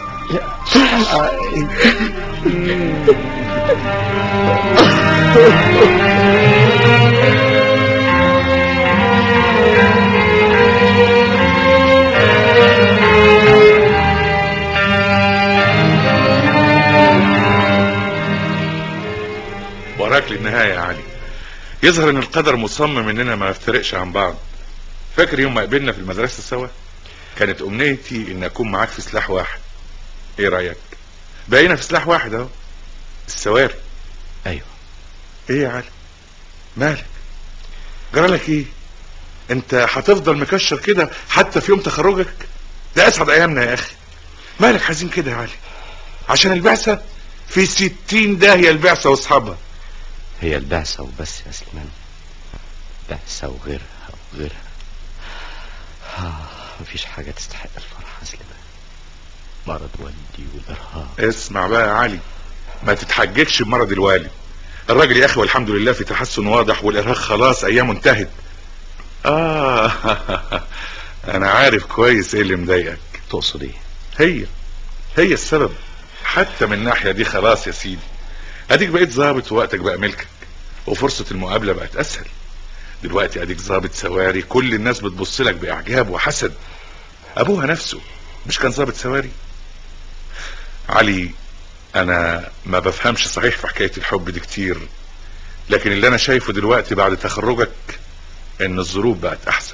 النهاية يا علي يظهر ان القدر مصمم اننا ما نفترقش عن بعض فاكر يوم ما قابلنا في المدرسة سوا كانت امنيتي ان اكون معاك في سلاح واحد ايه رأيك بقينا في سلاح واحد اهو السواري ايوه ايه يا علي مالك جرالك ايه انت هتفضل مكشر كده حتى في يوم تخرجك ده اسعد ايامنا يا اخي مالك حزين كده يا علي عشان البعثة في ستين داهية البعثة واصحابها هي البعثة وبس يا سليمان بعثة وغيرها وغيرها آه مفيش حاجة تستحق الفرح يا سليمان مرض والدي والإرهاق اسمع بقى يا علي ما تتحججش بمرض الوالد الراجل يا اخي والحمد لله في تحسن واضح والارهاق خلاص ايامه انتهت اه انا عارف كويس ايه اللي مضايقك تقصد ايه هي هي السبب حتى من الناحية دي خلاص يا سيدي اديك بقيت ظابط ووقتك بقى ملكك وفرصة المقابلة بقت اسهل دلوقتي اديك ظابط سواري كل الناس بتبص لك باعجاب وحسد ابوها نفسه مش كان ظابط سواري علي انا ما بفهمش صحيح في حكاية الحب دي كتير لكن اللي انا شايفه دلوقتي بعد تخرجك ان الظروف بقت احسن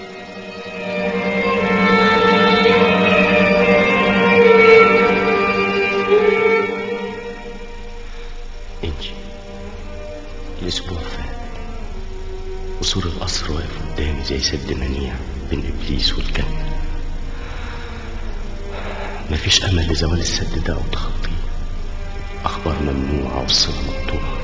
انجي الاسبوع فات وسور القصر واقف قدامي زي سد منيع بين ابليس والجنة مفيش امل لزوال السد ده او تخطيه اخبار ممنوعة والصلة مقطوعة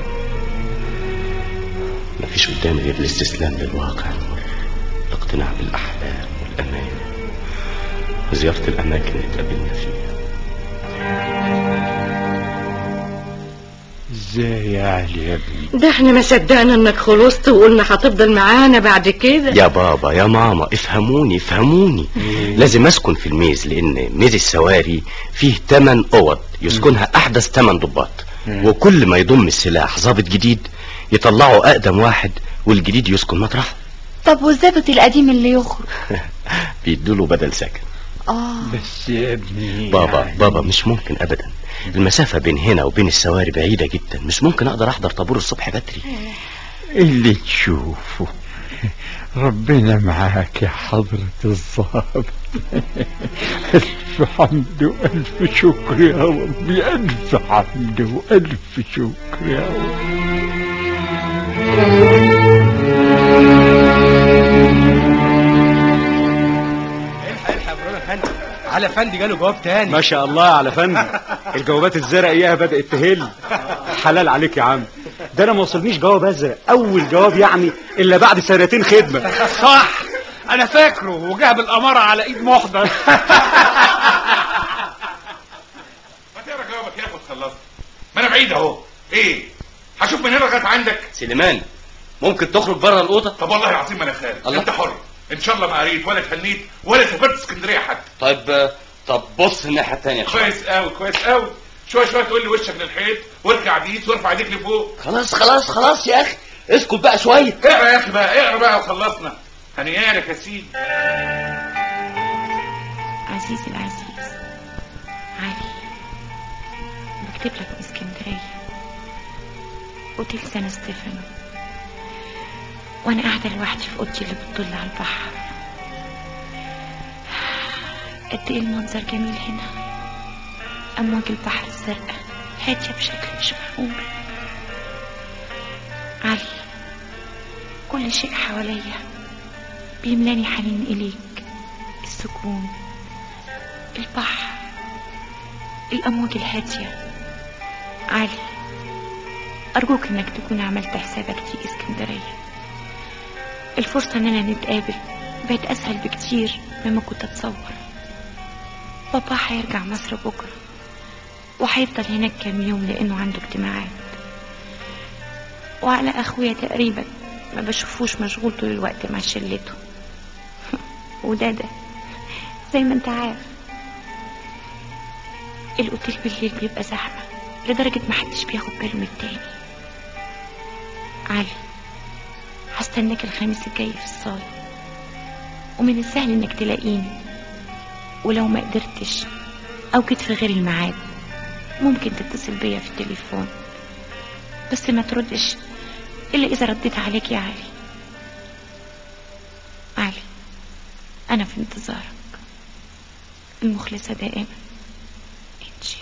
مفيش قدامي غير الاستسلام للواقع المر الاقتناع بالاحلام والامان وزيارة الاماكن اللي اتقابلنا فيها ازاي يا علي يا ابني ده احنا ما صدقنا انك خلصت وقلنا هتفضل معانا بعد كده يا بابا يا ماما افهموني افهموني لازم اسكن في الميز لان ميز السواري فيه تمن اوض يسكنها احدث تمن ضباط وكل ما يضم السلاح ضابط جديد يطلعوا اقدم واحد والجديد يسكن مطرحه طب والظابط القديم اللي يخرج بيدوله بدل سكن اه بس يا ابني بابا يعني- بابا مش ممكن ابدا المسافة بين هنا وبين السواري بعيدة جدا مش ممكن اقدر احضر طابور الصبح بدري اللي تشوفه ربنا معاك يا حضرة الضابط ألف حمد وألف شكر يا ربي ألف حمد وألف شكر يا رب الحق يا ابراهيم فندي على فندي جاله جواب تاني ما شاء الله على فندم الجوابات الزرق اياها بدأت تهل حلال عليك يا عم ده انا ما وصلنيش جواب ازرق اول جواب يعني الا بعد سنتين خدمة صح انا فاكره وجاب الامارة على ايد محضر ما تقرا جوابك يا اخي خلصت ما انا بعيد اهو ايه هشوف من هنا لغايه عندك سليمان ممكن تخرج بره الاوضه طب والله العظيم ما انا خارج الله. انت حر ان شاء الله ما قريت ولا اتهنيت ولا سافرت اسكندريه حتى طيب طب بص الناحيه الثانيه كويس قوي كويس قوي شويه شويه تقول لي وشك للحيط وارجع ديس وارفع ايديك لفوق خلاص خلاص خلاص يا اخي اسكت بقى شويه اقرا يا اخي بقى اقرا بقى وخلصنا هنيالك يا سيدي عزيزي العزيز علي بكتب لك من اسكندرية اوتيل سان ستيفانو وانا قاعدة لوحدي في اوضتي اللي بتطل على البحر قد ايه المنظر جميل هنا امواج البحر الزرقاء هادية بشكل مش معقول علي كل شيء حواليا بيملاني حنين اليك السكون البحر الأمواج الهادية علي أرجوك إنك تكون عملت حسابك تيجي اسكندرية الفرصة إننا نتقابل بقت أسهل بكتير مما كنت أتصور بابا هيرجع مصر بكرة وهيفضل هناك كام يوم لأنه عنده اجتماعات وعلى أخويا تقريبا ما بشوفوش مشغول طول الوقت مع شلته وده ده زي ما انت عارف الاوتيل بالليل بيبقى زحمة لدرجة ما حدش بياخد باله من التاني علي هستناك الخميس الجاي في الصالة ومن السهل انك تلاقيني ولو ما قدرتش او جيت في غير الميعاد ممكن تتصل بيا في التليفون بس ما تردش إلا إذا رديت عليك يا علي علي أنا في انتظارك المخلصة دائما إنجي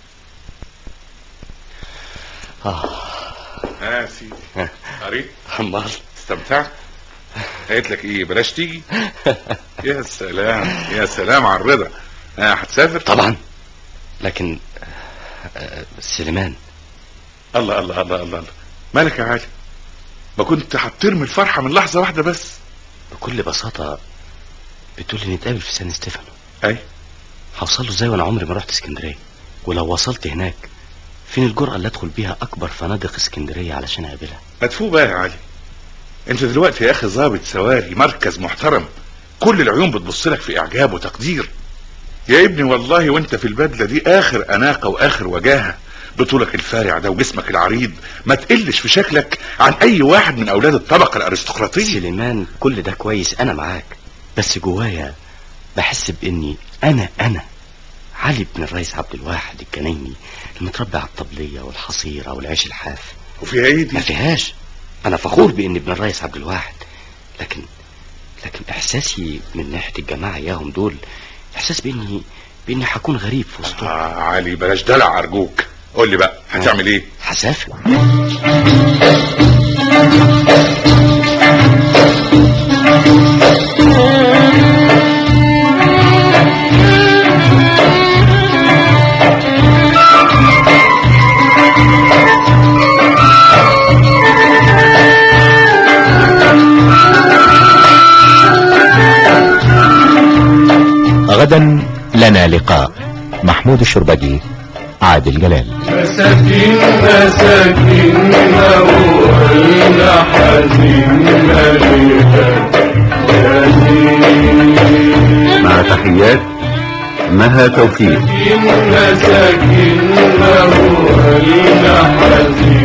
اه ها يا سيدي قريت امال استمتعت قالت لك ايه بلاش تيجي يا سلام يا سلام على الرضا ها هتسافر طبعا لكن آه، سليمان الله الله الله الله الله مالك يا علي ما كنت هترمي الفرحة من لحظة واحدة بس بكل بساطة بتقول لي نتقابل في سان ستيفانو اي هوصل له ازاي وانا عمري ما رحت اسكندرية ولو وصلت هناك فين الجرأة اللي ادخل بيها اكبر فنادق اسكندرية علشان اقابلها مدفوق بقى يا علي انت دلوقتي يا اخي ضابط سواري مركز محترم كل العيون بتبص لك في اعجاب وتقدير يا ابني والله وانت في البدله دي اخر اناقه واخر وجاهه بطولك الفارع ده وجسمك العريض ما تقلش في شكلك عن اي واحد من اولاد الطبقه الارستقراطيه سليمان كل ده كويس انا معاك بس جوايا بحس باني انا انا علي بن الرئيس عبد الواحد الجنايني المتربي على الطبلية والحصيرة والعيش الحاف وفيها ايه دي ما فيهاش انا فخور باني ابن الرئيس عبد الواحد لكن لكن احساسي من ناحية الجماعة اياهم دول احساس باني باني هكون غريب في وسطهم آه علي بلاش دلع ارجوك قول لي بقى هتعمل ايه هسافر غدا لنا لقاء محمود الشربجي عادل جلال مساكين مساكين موعنا حزين مليئة مع تحيات مها توفيق مساكين موعنا حزين